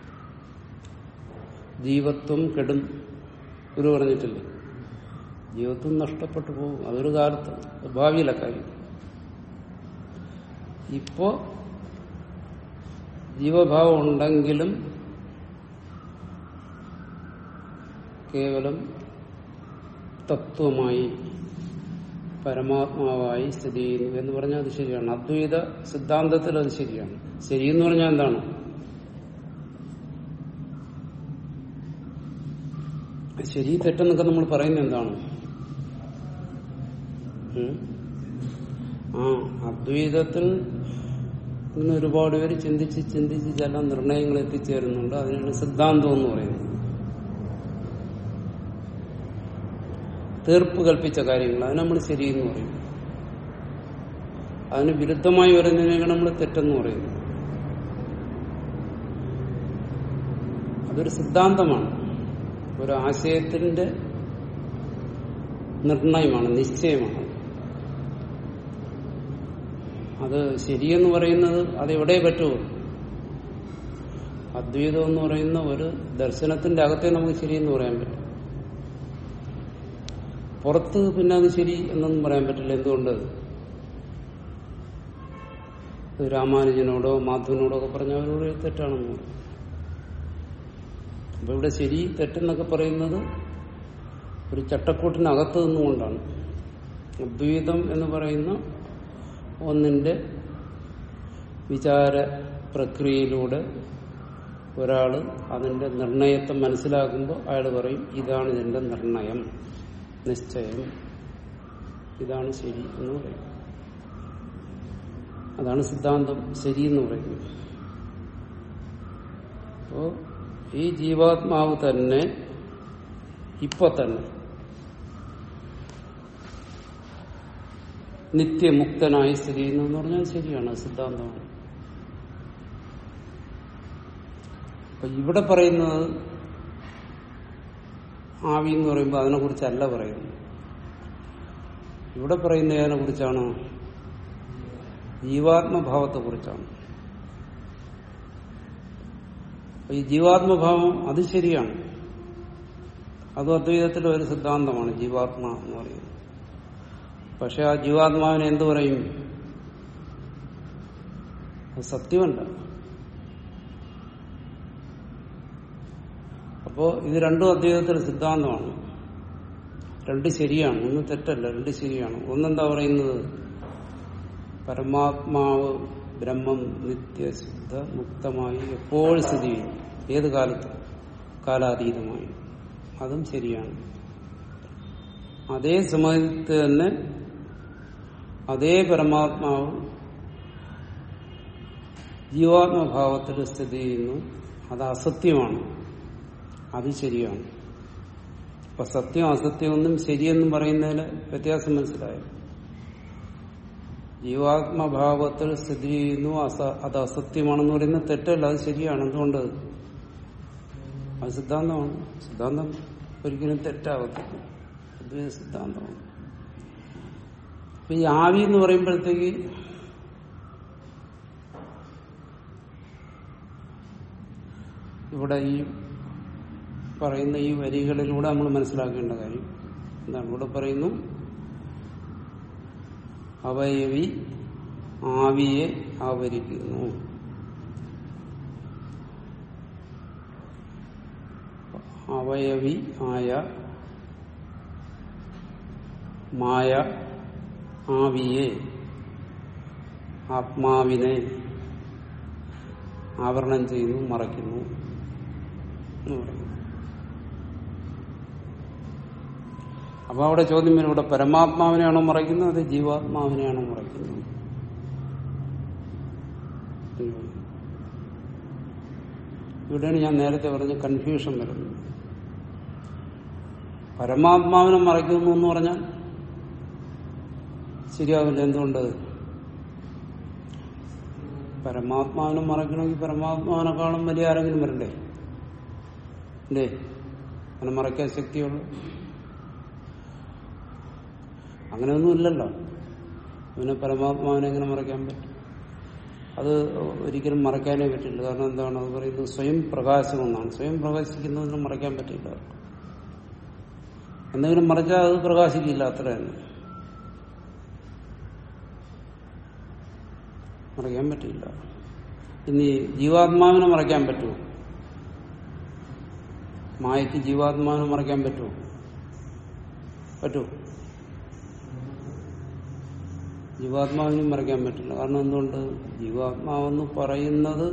ജീവത്വം കെടും ഗുരു പറഞ്ഞിട്ടില്ലേ ജീവത്വം നഷ്ടപ്പെട്ടു പോകും അതൊരു കാലത്ത് ഭാവിയിലെ കാര്യം ഇപ്പോ ജീവഭാവം ഉണ്ടെങ്കിലും കേവലം തത്വമായി പരമാത്മാവായി സ്ഥിതി ചെയ്യുന്നു എന്ന് പറഞ്ഞാൽ അത് ശരിയാണ് അദ്വൈത സിദ്ധാന്തത്തിൽ അത് ശരിയാണ് ശരിയെന്ന് പറഞ്ഞാൽ എന്താണ് ശരി തെറ്റെന്നൊക്കെ നമ്മൾ പറയുന്നത് എന്താണ് ഉം? ആ അദ്വൈതത്തിൽ ഇന്ന് ഒരുപാട് പേര് ചിന്തിച്ച് ചിന്തിച്ച് ചില നിർണയങ്ങൾ എത്തിച്ചേരുന്നുണ്ട് അതിനാണ് സിദ്ധാന്തം എന്ന് പറയുന്നത് തീർപ്പ് കൽപ്പിച്ച കാര്യങ്ങൾ അത് നമ്മൾ ശരിയെന്ന് പറയും അതിന് വിരുദ്ധമായി വരുന്നതിനെയാണ് നമ്മൾ തെറ്റെന്ന് പറയുന്നത് അതൊരു സിദ്ധാന്തമാണ് ഒരു ആശയത്തിന്റെ നിർണയമാണ് നിശ്ചയമാണ് അത് ശരിയെന്ന് പറയുന്നത് അത് എവിടെ പറ്റുമോ അദ്വൈതം എന്ന് പറയുന്ന ഒരു ദർശനത്തിന്റെ അകത്തെ നമുക്ക് ശരിയെന്ന് പറയാൻ പറ്റും പുറത്ത് പിന്നെ അത് ശരി എന്നൊന്നും പറയാൻ പറ്റില്ല എന്തുകൊണ്ട് ഇത് രാമാനുജനോടോ മാധവനോടോ ഒക്കെ പറഞ്ഞ അവരോട് തെറ്റാണെന്ന് പറയും. അപ്പൊ ഇവിടെ ശരി തെറ്റെന്നൊക്കെ പറയുന്നത് ഒരു ചട്ടക്കൂട്ടിനകത്ത് നിന്നുകൊണ്ടാണ് അദ്വൈതം എന്ന് പറയുന്ന ഒന്നിന്റെ വിചാര പ്രക്രിയയിലൂടെ ഒരാൾ അതിന്റെ നിർണയത്തെ മനസ്സിലാക്കുമ്പോൾ അയാൾ പറയും ഇതാണ് ഇതിന്റെ നിർണയം നിശ്ചയം ഇതാണ് ശരി എന്ന് പറയും അതാണ് സിദ്ധാന്തം ശരി എന്ന് പറയുന്നത് അപ്പോ ഈ ജീവാത്മാവ് തന്നെ ഇപ്പൊ തന്നെ നിത്യമുക്തനായി സ്ഥിതി ചെയ്യുന്നു എന്ന് പറഞ്ഞാൽ ശരിയാണ് അത് സിദ്ധാന്തമാണ് അപ്പൊ ഇവിടെ പറയുന്നത് ആവി എന്ന് പറയുമ്പോൾ അതിനെ കുറിച്ചല്ല പറയുന്നത് ഇവിടെ പറയുന്ന ഏതിനെ കുറിച്ചാണ് ജീവാത്മഭാവത്തെ കുറിച്ചാണ് അപ്പൊ ഈ ജീവാത്മഭാവം അത് ശരിയാണ് അത് അദ്വൈതത്തിലെ ഒരു സിദ്ധാന്തമാണ് ജീവാത്മ എന്ന് പറയുന്നത് പക്ഷെ ആ ജീവാത്മാവിനെ എന്തു പറയും അത് സത്യമല്ല അപ്പോ ഇത് രണ്ടും അദ്വൈതത്തിലെ സിദ്ധാന്തമാണ് രണ്ട് ശരിയാണ് ഒന്ന് തെറ്റല്ല രണ്ട് ശരിയാണ് ഒന്നെന്താ പറയുന്നത് പരമാത്മാവ് ബ്രഹ്മം നിത്യശുദ്ധ മുക്തമായി എപ്പോഴും സ്ഥിതി ചെയ്യും ഏത് കാലത്ത് കാലാതീതമായി അതും ശരിയാണ് അതേ സമയത്ത് തന്നെ അതേ പരമാത്മാവ് ജീവാത്മഭാവത്തിൽ സ്ഥിതി ചെയ്യുന്നു അത് അസത്യമാണ് അത് ശരിയാണ് അപ്പൊ സത്യം അസത്യമൊന്നും ശരിയെന്നും പറയുന്നതിൽ വ്യത്യാസം മനസ്സിലായോ ജീവാത്മഭാവത്തിൽ സ്ഥിതി ചെയ്യുന്നു അസ അത് അസത്യമാണെന്ന് പറയുന്നത് തെറ്റല്ല അത് ശരിയാണ് എന്തുകൊണ്ട് അത് സിദ്ധാന്തമാണ് സിദ്ധാന്തം ഒരിക്കലും തെറ്റാവത്തില്ല അദ്വൈത സിദ്ധാന്തമാണ് അപ്പൊ ഈ ആവി എന്ന് പറയുമ്പോഴത്തേക്ക് ഇവിടെ ഈ പറയുന്ന ഈ വരികളിലൂടെ നമ്മൾ മനസ്സിലാക്കേണ്ട കാര്യം എന്താണ് ഇവിടെ പറയുന്നു അവയവി ആവിയെ ആവരിക്കുന്നു അവയവി ആയ മായ ആവിയെ ആത്മാവിനെ ആവരണം ചെയ്യുന്നു മറയ്ക്കുന്നു എന്ന് പറയുന്നു അപ്പൊ അവിടെ ചോദ്യം വരും ഇവിടെ പരമാത്മാവിനെയാണോ മറയ്ക്കുന്നത് അത് ജീവാത്മാവിനെയാണോ മറയ്ക്കുന്നത് ഇവിടെയാണ് ഞാൻ നേരത്തെ പറഞ്ഞ കൺഫ്യൂഷൻ വരുന്നത് പരമാത്മാവിനെ മറയ്ക്കുന്നു എന്ന് പറഞ്ഞാൽ ശരിയാവില്ല എന്തുകൊണ്ട് പരമാത്മാവിനെ മറയ്ക്കണമെങ്കിൽ പരമാത്മാവിനെക്കാളും വലിയ ആരെങ്കിലും വരണ്ടേ അല്ലേ അങ്ങനെ മറയ്ക്കാൻ ശക്തിയുള്ളൂ അങ്ങനെയൊന്നും ഇല്ലല്ലോ പിന്നെ പരമാത്മാവിനെ എങ്ങനെ മറയ്ക്കാൻ പറ്റും അത് ഒരിക്കലും മറയ്ക്കാനേ പറ്റില്ല കാരണം എന്താണ് അത് പറയുന്നത് സ്വയം പ്രകാശം എന്നാണ് സ്വയം പ്രകാശിക്കുന്നതിന് മറയ്ക്കാൻ പറ്റില്ല എന്തെങ്കിലും മറച്ചാൽ അത് പ്രകാശിക്കില്ല അത്ര തന്നെ മറയ്ക്കാൻ പറ്റില്ല ഇനി ജീവാത്മാവിനെ മറയ്ക്കാൻ പറ്റുമോ മായയ്ക്ക് ജീവാത്മാവിനെ മറയ്ക്കാൻ പറ്റുമോ പറ്റുമോ ജീവാത്മാവിനും മറയ്ക്കാൻ പറ്റില്ല കാരണം എന്തുകൊണ്ട് ജീവാത്മാവെന്ന് പറയുന്നത്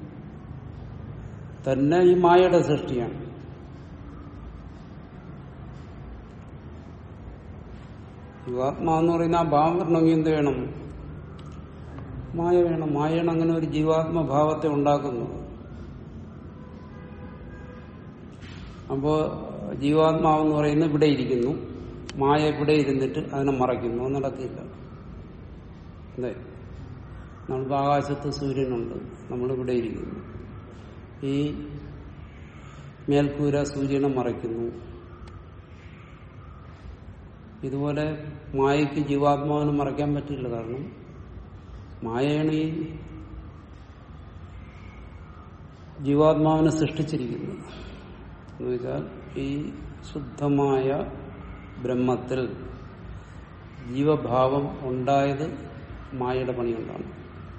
തന്നെ ഈ മായയുടെ സൃഷ്ടിയാണ് ജീവാത്മാവെന്ന് പറയുന്ന ആ ഭാവം വരണമെങ്കിൽ എന്ത് വേണം മായ വേണം മായയാണ് അങ്ങനെ ഒരു ജീവാത്മഭാവത്തെ ഉണ്ടാക്കുന്നത് അപ്പോ ജീവാത്മാവെന്ന് പറയുന്നത് ഇവിടെ ഇരിക്കുന്നു മായ ഇവിടെ ഇരുന്നിട്ട് അതിനെ മറയ്ക്കുന്നു അത് നടക്കില്ല അതെ നമ്മളിപ്പോൾ ആകാശത്ത് സൂര്യനുണ്ട് നമ്മളിവിടെ ഇരിക്കുന്നു ഈ മേൽക്കൂര സൂര്യനെ മറയ്ക്കുന്നു ഇതുപോലെ മായയ്ക്ക് ജീവാത്മാവിനെ മറയ്ക്കാൻ പറ്റില്ല കാരണം മായയാണ് ഈ ജീവാത്മാവിനെ സൃഷ്ടിച്ചിരിക്കുന്നത് എന്ന് വെച്ചാൽ ഈ ശുദ്ധമായ ബ്രഹ്മത്തിൽ ജീവഭാവം ഉണ്ടായത് മായയുടെ പണികൊണ്ടാണ്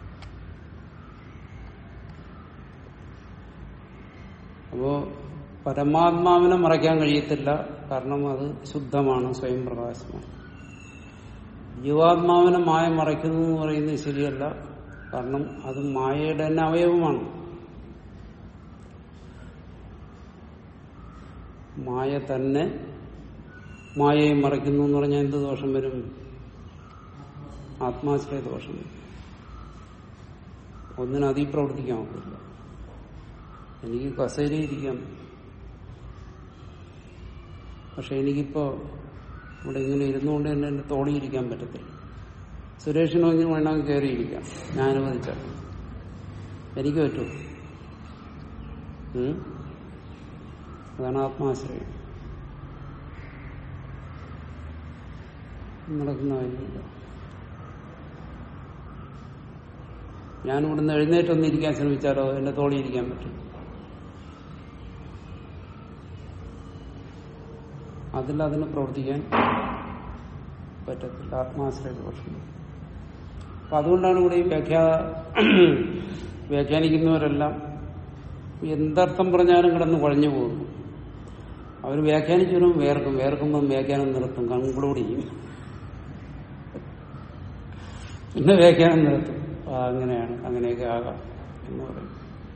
അപ്പോ പരമാത്മാവിനെ മറയ്ക്കാൻ കഴിയത്തില്ല കാരണം അത് ശുദ്ധമാണ് സ്വയം പ്രകാശമാണ് ജീവാത്മാവിനെ മായ മറയ്ക്കുന്നു എന്ന് പറയുന്നത് ശരിയല്ല കാരണം അത് മായയുടെ തന്നെ അവയവമാണ് മായ തന്നെ മായയെ മറയ്ക്കുന്നു എന്ന് പറഞ്ഞാൽ എന്ത് ദോഷം വരും ആത്മാശ്രയ ദോഷം വരും ഒന്നിനും അതി പ്രവർത്തിക്കാൻ ഒക്കില്ല എനിക്ക് കസേരയിരിക്കാം പക്ഷെ എനിക്കിപ്പോ ഇവിടെ ഇങ്ങനെ ഇരുന്നുകൊണ്ട് തന്നെ എന്റെ തോളിയിരിക്കാൻ പറ്റത്തില്ല സുരേഷിനോ ഇങ്ങനെ വേണമെങ്കിൽ കയറിയിരിക്കാം ഞാൻ അനുവദിച്ചാൽ എനിക്ക് പറ്റുമോ ഉം? അതാണ് ആത്മാശ്രയം നടക്കുന്ന കാര്യമില്ല ഞാൻ ഇവിടുന്ന് എഴുന്നേറ്റൊന്ന് ഇരിക്കാൻ ശ്രമിച്ചാലോ എന്റെ തോളി ഇരിക്കാൻ പറ്റും അതിൽ അതിന് പ്രവർത്തിക്കാൻ പറ്റത്തില്ല ആത്മാശ്രയ ദോഷം അപ്പൊ അതുകൊണ്ടാണ് ഇവിടെ ഈ വ്യാഖ്യാ വ്യാഖ്യാനിക്കുന്നവരെല്ലാം എന്തർത്ഥം പറഞ്ഞാലും കിടന്ന് കുഴഞ്ഞു പോകുന്നു അവർ വ്യാഖ്യാനിച്ചു വരും വേർക്കും വേർക്കുമ്പം വ്യാഖ്യാനം നിർത്തും കൺക്ലൂഡ് ചെയ്യും പിന്നെ വ്യാഖ്യാനം നിർത്തും ആ അങ്ങനെയാണ് അങ്ങനെയൊക്കെ ആകാം എന്ന് പറയും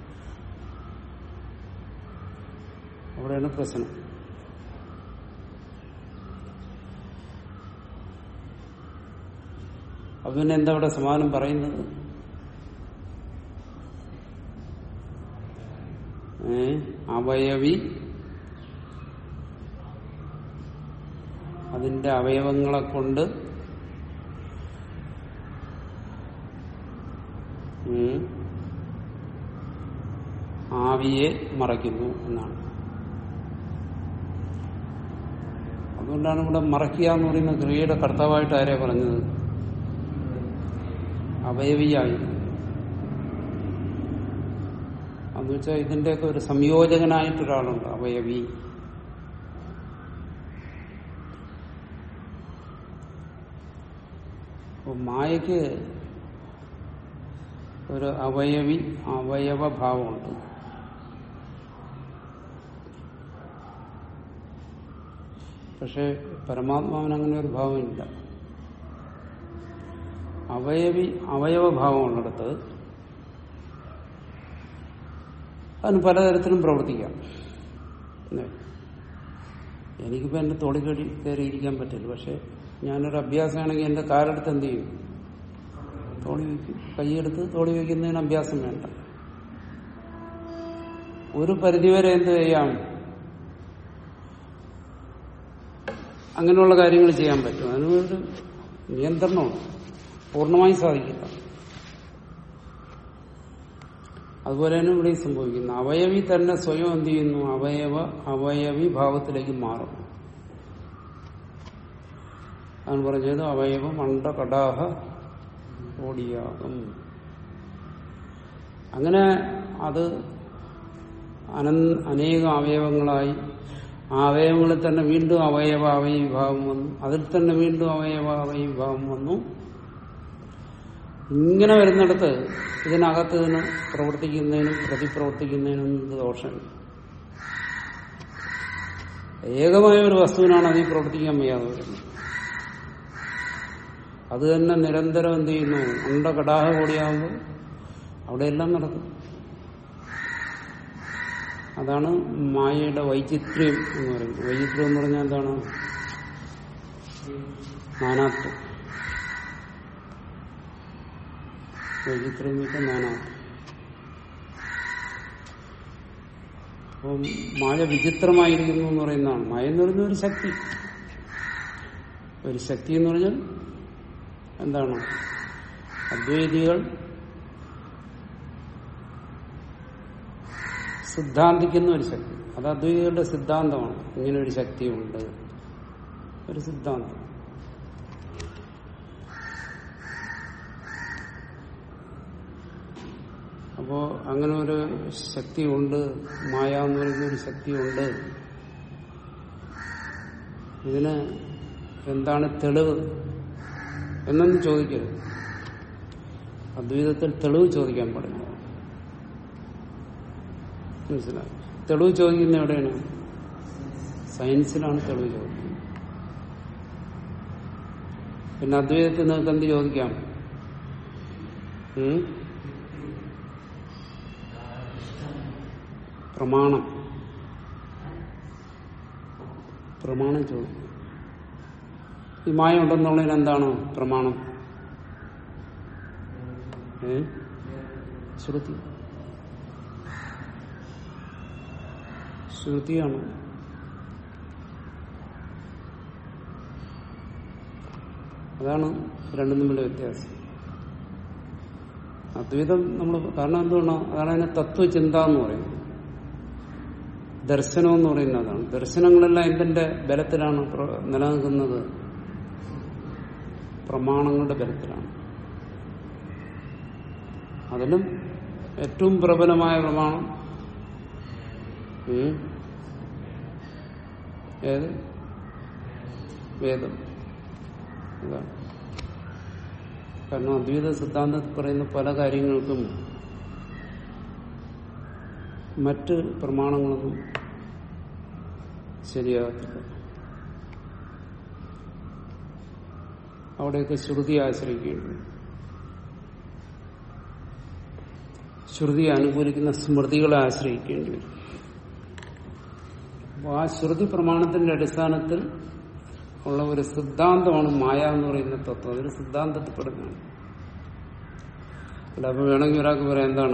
അവിടെയാണ് പ്രശ്നം അപ്പൊ പിന്നെ എന്താ ഇവിടെ സമാനം പറയുന്നത് ഏ അവയവി അതിന്റെ അവയവങ്ങളെ കൊണ്ട് ഉം, ആവിയെ മറയ്ക്കുന്നു എന്നാണ് അതുകൊണ്ടാണ് ഇവിടെ മറയ്ക്കുക എന്ന് പറയുന്ന ക്രിയയുടെ കർത്താവായിട്ട് ആരെയാ പറഞ്ഞത് അവയവിയായി എന്ന് വെച്ചാൽ ഇതിന്റെയൊക്കെ ഒരു സംയോജകനായിട്ടൊരാളുണ്ട് അവയവി അപ്പൊ മായയ്ക്ക് ഒരു അവയവി അവയവഭാവമുണ്ട് പക്ഷെ പരമാത്മാവിന് അങ്ങനെ ഒരു ഭാവമില്ല അവയവി അവയവഭാവമുള്ളിടത്ത് അതിന് പലതരത്തിലും പ്രവർത്തിക്കാം അല്ലേ? എനിക്കിപ്പോ എന്റെ തോളി കയറി കയറിയിരിക്കാൻ പറ്റില്ല പക്ഷെ ഞാനൊരു അഭ്യാസമാണെങ്കിൽ എന്റെ കാലെടുത്ത് എന്ത് ചെയ്യും തോളി വയ്ക്കും കൈയെടുത്ത് തോളി വയ്ക്കുന്നതിന് അഭ്യാസം വേണ്ട ഒരു പരിധിവരെ എന്ത് ചെയ്യാം അങ്ങനെയുള്ള കാര്യങ്ങൾ ചെയ്യാൻ പറ്റും അതിനൊരു നിയന്ത്രണമുണ്ട് പൂർണ്ണമായും സാധിക്കില്ല അതുപോലെ തന്നെ ഇവിടെ സംഭവിക്കുന്നു അവയവി തന്നെ സ്വയം എന്ത് ചെയ്യുന്നു അവയവ അവയവി ഭാവത്തിലേക്ക് മാറും അതാണ് പറഞ്ഞത് അവയവം അണ്ട കടാഹ ഓടിയാകും അങ്ങനെ അത് അനന്ത അനേകം അവയവങ്ങളായി ആ അവയവങ്ങളിൽ തന്നെ വീണ്ടും അവയവ അവയവി ഭാവം വന്നു അതിൽ തന്നെ വീണ്ടും അവയവ അവയവി ഭാവം വന്നു ഇങ്ങനെ വരുന്നിടത്ത് ഇതിനകത്ത് ഇതിന് പ്രവർത്തിക്കുന്നതിനും പ്രതിപ്രവർത്തിക്കുന്നതിനും എന്ത് ദോഷമില്ല ഏകമായ ഒരു വസ്തുവിനാണ് അതിൽ പ്രവർത്തിക്കാൻ വയ്യാതെ വരുന്നത് അത് തന്നെ നിരന്തരം എന്ത് ചെയ്യുന്നു അണ്ട കടാഹ കൂടിയാകുമ്പോൾ അവിടെയെല്ലാം നടക്കും അതാണ് മായയുടെ വൈചിത്ര്യം എന്ന് പറയുന്നത് വൈചിത്ര്യം എന്ന് പറഞ്ഞാൽ എന്താണ് നാനാത്വം വൈചിത്രം എന്ന് വെച്ചാൽ നാനാത്വം അപ്പം മായ വിചിത്രമായിരിക്കുന്നു എന്ന് പറയുന്നതാണ് മായ എന്ന് പറയുന്ന ഒരു ശക്തി ഒരു ശക്തി എന്ന് പറഞ്ഞാൽ എന്താണ് അദ്വൈതികൾ സിദ്ധാന്തിക്കുന്ന ഒരു ശക്തി അത് അദ്വൈതികളുടെ സിദ്ധാന്തമാണ് ഇങ്ങനെ ഒരു ശക്തിയുണ്ട് ഒരു സിദ്ധാന്തം അപ്പോ അങ്ങനെ ഒരു ശക്തിയുണ്ട് മായ എന്ന് പറയുന്ന ഒരു ശക്തിയുണ്ട് ഇതിന് എന്താണ് തെളിവ് എന്നൊന്നും ചോദിക്കരുത് അദ്വൈതത്തിൽ തെളിവ് ചോദിക്കാൻ പാടില്ല മനസ്സിലായി തെളിവ് ചോദിക്കുന്ന എവിടെയാണ് സയൻസിലാണ് തെളിവ് ചോദിക്കുന്നത് പിന്നെ അദ്വൈതത്തിൽ നിങ്ങൾക്ക് എന്ത് ചോദിക്കാം ഉം? പ്രമാണം പ്രമാണം ചോദിക്കും ഈ മായ ഉണ്ടെന്നുള്ളതിന് എന്താണ് പ്രമാണം ഏ ശ്രുതി ശ്രുതിയാണ് അതാണ് രണ്ടും തമ്മിലുള്ള വ്യത്യാസം അദ്വൈതം നമ്മൾ കാരണം എന്തുകൊണ്ടാണ് അതാണ് അതിനെ തത്വചിന്ത എന്ന് പറയുന്നത് ദർശനം എന്ന് പറയുന്നത് അതാണ് ദർശനങ്ങളെല്ലാം എന്തിന്റെ ബലത്തിലാണ് പ്ര- നിലനിൽക്കുന്നത് പ്രമാണങ്ങളുടെ ബലത്തിലാണ് അതിലും ഏറ്റവും പ്രബലമായ പ്രമാണം ഉം, ഏത് വേദം അതാണ് കാരണം അദ്വൈത സിദ്ധാന്തത്തിൽ പറയുന്ന പല കാര്യങ്ങൾക്കും മറ്റ് പ്രമാണങ്ങളൊന്നും ശരിയാകത്തില്ല അവിടെയൊക്കെ ശ്രുതി ആശ്രയിക്കേണ്ടി വരും. ശ്രുതി അനുകൂലിക്കുന്ന സ്മൃതികളെ ആശ്രയിക്കേണ്ടി വരും അപ്പോൾ ആ ശ്രുതി പ്രമാണത്തിന്റെ അടിസ്ഥാനത്തിൽ ഉള്ള ഒരു സിദ്ധാന്തമാണ് മായ എന്ന് പറയുന്ന തത്വം അതൊരു സിദ്ധാന്തത്തിൽ പെടുന്നതാണ് അല്ല അപ്പൊ വേണമെങ്കിൽ ഒരാൾക്ക് പറയാം എന്താണ്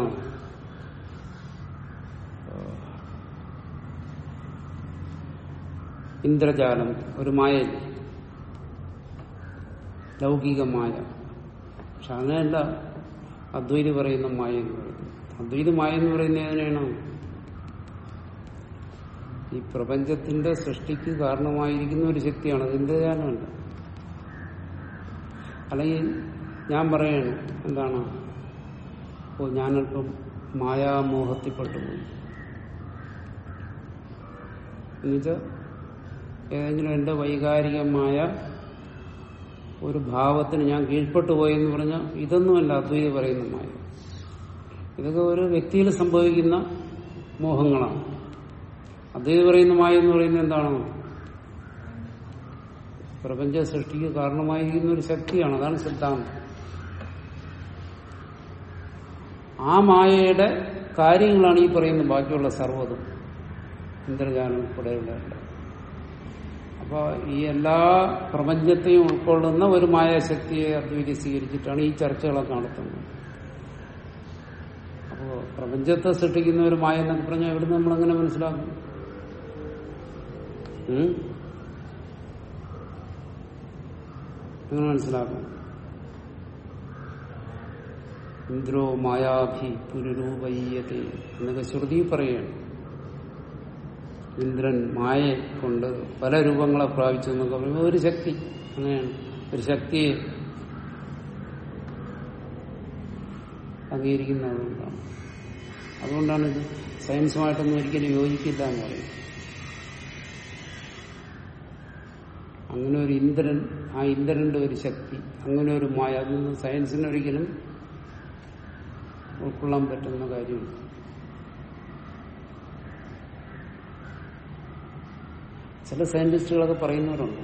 ഇന്ദ്രജാലം ഒരു മായയില്ലേ ലൗകിക മായ പക്ഷെ അങ്ങനെയല്ല അദ്വൈതി പറയുന്ന മായ എന്ന് പറയുന്നത് അദ്വൈത മായ എന്ന് പറയുന്നത് എങ്ങനെയാണ് ഈ പ്രപഞ്ചത്തിന്റെ സൃഷ്ടിക്ക് കാരണമായിരിക്കുന്ന ഒരു ശക്തിയാണ് അത് ഇന്ദ്രജാലമല്ല അല്ലെങ്കിൽ ഞാൻ പറയാണ് എന്താണ് ഓ ഞാനല്പം മായാമോഹത്തിൽപ്പെട്ടു പോയി എന്നുവെച്ചാൽ ഏതെങ്കിലും എന്റെ വൈകാരികമായ ഒരു ഭാവത്തിന് ഞാൻ കീഴ്പ്പെട്ടു പോയെന്ന് പറഞ്ഞാൽ ഇതൊന്നുമല്ല അദ്വൈത പറയുന്ന മായ ഇതൊക്കെ ഒരു വ്യക്തിയിൽ സംഭവിക്കുന്ന മോഹങ്ങളാണ് അദ്വൈത പറയുന്ന മായ എന്ന് പറയുന്നത് എന്താണ് പ്രപഞ്ച സൃഷ്ടിക്ക് കാരണമായിരിക്കുന്ന ഒരു ശക്തിയാണ് അതാണ് സിദ്ധാന്തം ആ മായയുടെ കാര്യങ്ങളാണ് ഈ പറയുന്ന ബാക്കിയുള്ള സർവ്വതും ഇന്ദ്രജാലം ഉൾപ്പെടെയുള്ള എല്ലാം. അപ്പൊ ഈ എല്ലാ പ്രപഞ്ചത്തെയും ഉൾക്കൊള്ളുന്ന ഒരു മായാശക്തിയെ അദ്വൈതി സ്വീകരിച്ചിട്ടാണ് ഈ ചർച്ചകളൊക്കെ നടത്തുന്നത് അപ്പോ പ്രപഞ്ചത്തെ സൃഷ്ടിക്കുന്ന ഒരു മായ എന്നൊക്കെ പറഞ്ഞാൽ എവിടെ നമ്മളെങ്ങനെ മനസ്സിലാക്കും ഉം? എങ്ങനെ മനസ്സിലാക്കും ഇന്ദ്രോ മായാഭി പുരുരൂപയ്യത്തെ എന്നൊക്കെ ശ്രുതി പറയുകയാണ് ഇന്ദ്രൻ മായയെ കൊണ്ട് പല രൂപങ്ങളെ പ്രാപിച്ചു എന്നൊക്കെ പറയുമ്പോൾ ഒരു ശക്തി അങ്ങനെയാണ് ഒരു ശക്തിയെ അംഗീകരിക്കുന്നത് അതുകൊണ്ടാണ് അതുകൊണ്ടാണ് ഇത് സയൻസുമായിട്ടൊന്നും ഒരിക്കലും യോജിക്കില്ല എന്ന് പറയുന്നത് അങ്ങനെ ഒരു ഇന്ദ്രൻ ആ ഇന്ദ്രന്റെ ഒരു ശക്തി അങ്ങനെ ഒരു മായ അതൊന്നും സയൻസിന് ഒരിക്കലും ഉൾക്കൊള്ളാൻ പറ്റുന്ന കാര്യമില്ല ചില സയന്റിസ്റ്റുകളൊക്കെ പറയുന്നവരുണ്ട്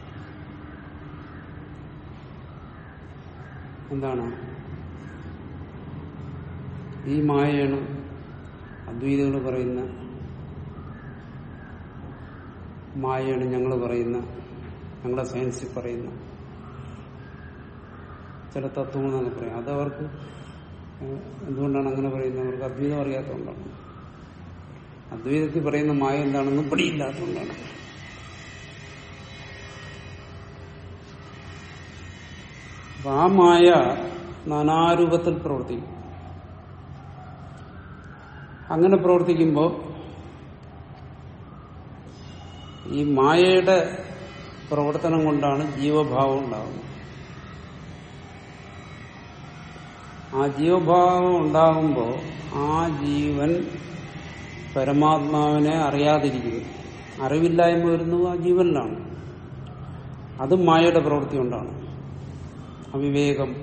എന്താണ് ഈ മായയാണ് അദ്വൈതികൾ പറയുന്ന മായയാണ് ഞങ്ങൾ പറയുന്ന ഞങ്ങളുടെ സയൻസിൽ പറയുന്ന ചില തത്വങ്ങൾ എന്നൊക്കെ പറയാം അതവർക്ക് ഏഹ്, എന്തുകൊണ്ടാണ് അങ്ങനെ പറയുന്നത് അവർക്ക് അദ്വൈതം അറിയാത്തതുകൊണ്ടാണ് അദ്വൈതത്തിൽ പറയുന്ന മായ എന്താണെന്നും പിടിയില്ലാത്തതുകൊണ്ടാണ് അപ്പൊ ആ മായ നാനാരൂപത്തിൽ പ്രവർത്തിക്കും അങ്ങനെ പ്രവർത്തിക്കുമ്പോൾ ഈ മായയുടെ പ്രവർത്തനം കൊണ്ടാണ് ജീവഭാവം ഉണ്ടാകുന്നത് ആ ജീവഭാവം ഉണ്ടാകുമ്പോൾ ആ ജീവൻ പരമാത്മാവിനെ അറിയാതിരിക്കുന്നു അറിവില്ലായ്മ വരുന്നത് ആ ജീവനിലാണ് അത് മായയുടെ പ്രവൃത്തി കൊണ്ടാണ് അവിവേകം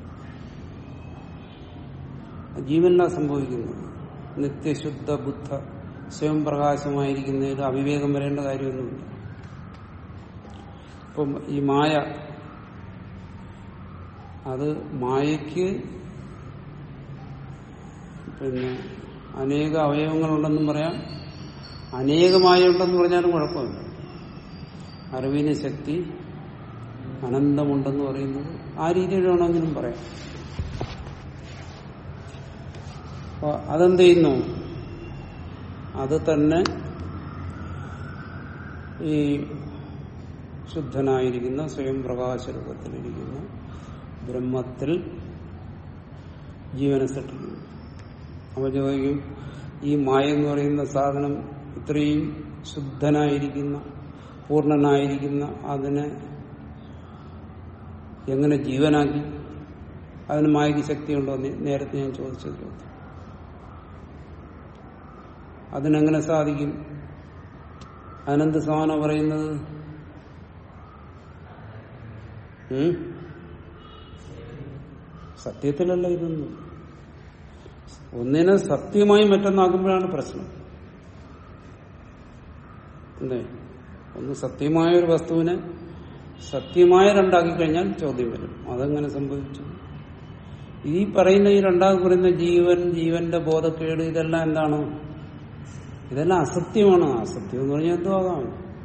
ജീവനിലാണ് സംഭവിക്കുന്നത് നിത്യശുദ്ധ ബുദ്ധ സ്വയം പ്രകാശമായിരിക്കുന്നതിൽ അവിവേകം വരേണ്ട കാര്യമൊന്നുമില്ല ഇപ്പം ഈ മായ അത് മായയ്ക്ക് പിന്നെ അനേക അവയവങ്ങളുണ്ടെന്നും പറയാം അനേകമായ ഉണ്ടെന്ന് പറഞ്ഞാലും കുഴപ്പമില്ല അറിവിന് ശക്തി അനന്തമുണ്ടെന്ന് പറയുന്നത് ആ രീതിയിൽ വേണമെങ്കിലും പറയാം അപ്പൊ അതെന്ത് ചെയ്യുന്നു അത് തന്നെ ഈ ശുദ്ധനായിരിക്കുന്ന സ്വയം പ്രകാശ രൂപത്തിലിരിക്കുന്ന ബ്രഹ്മത്തിൽ ജീവനെ സൃഷ്ടിക്കുന്നു അപ്പൊ ചോദിക്കും ഈ മായ എന്ന് പറയുന്ന സാധനം ഇത്രയും ശുദ്ധനായിരിക്കുന്ന പൂർണ്ണനായിരിക്കുന്ന അതിനെ എങ്ങനെ ജീവനാക്കി അതിന് മായയ്ക്ക് ശക്തിയുണ്ടോ എന്ന് നേരത്തെ ഞാൻ ചോദിച്ച ചോദ്യം അതിനെങ്ങനെ സാധിക്കും അതിനെന്ത് സമാനം പറയുന്നത് ഉം? സത്യത്തിലല്ല ഇതൊന്നും ഒന്നിനെ സത്യമായി മറ്റൊന്നാക്കുമ്പോഴാണ് പ്രശ്നം അല്ലേ ഒന്ന് സത്യമായ ഒരു വസ്തുവിനെ സത്യമായ രണ്ടാക്കി കഴിഞ്ഞാൽ ചോദ്യം വരും അതെങ്ങനെ സംഭവിച്ചു ഈ പറയുന്ന ഈ രണ്ടാമത് പറയുന്ന ജീവൻ ജീവന്റെ ബോധക്കേട് ഇതെല്ലാം എന്താണ് ഇതെല്ലാം അസത്യമാണ് അസത്യം എന്ന് പറഞ്ഞാൽ എന്തോ ആകാം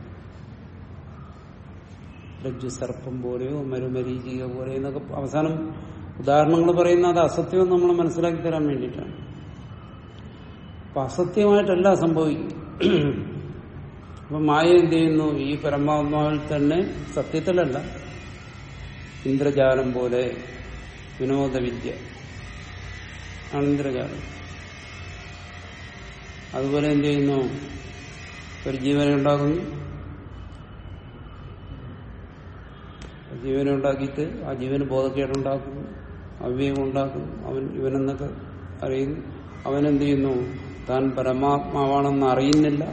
രജ്ജു സർപ്പം പോലെയോ മരുമരീചിക പോലെ എന്നൊക്കെ അവസാനം ഉദാഹരണങ്ങൾ പറയുന്ന അത് അസത്യം നമ്മൾ മനസ്സിലാക്കി തരാൻ വേണ്ടിയിട്ടാണ് അപ്പൊ അസത്യമായിട്ടല്ല സംഭവിക്കും അപ്പൊ മായ എന്ത് ചെയ്യുന്നു ഈ പരമാത്മാവിൽ തന്നെ സത്യത്തിലല്ല ഇന്ദ്രജാലം പോലെ വിനോദവിദ്യ ആണ് ഇന്ദ്രജാലം അതുപോലെ എന്ത് ചെയ്യുന്നു ഒരു ജീവനെ ഉണ്ടാക്കുന്നു ജീവനെ ഉണ്ടാക്കിയിട്ട് ആ ജീവന് ബോധക്കേടുണ്ടാക്കുന്നു അവിവേകം ഉണ്ടാക്കുന്നു അവൻ ഇവനെന്നൊക്കെ അറിയുന്നു അവനെന്ത് ചെയ്യുന്നു താൻ പരമാത്മാവാണെന്ന് അറിയുന്നില്ല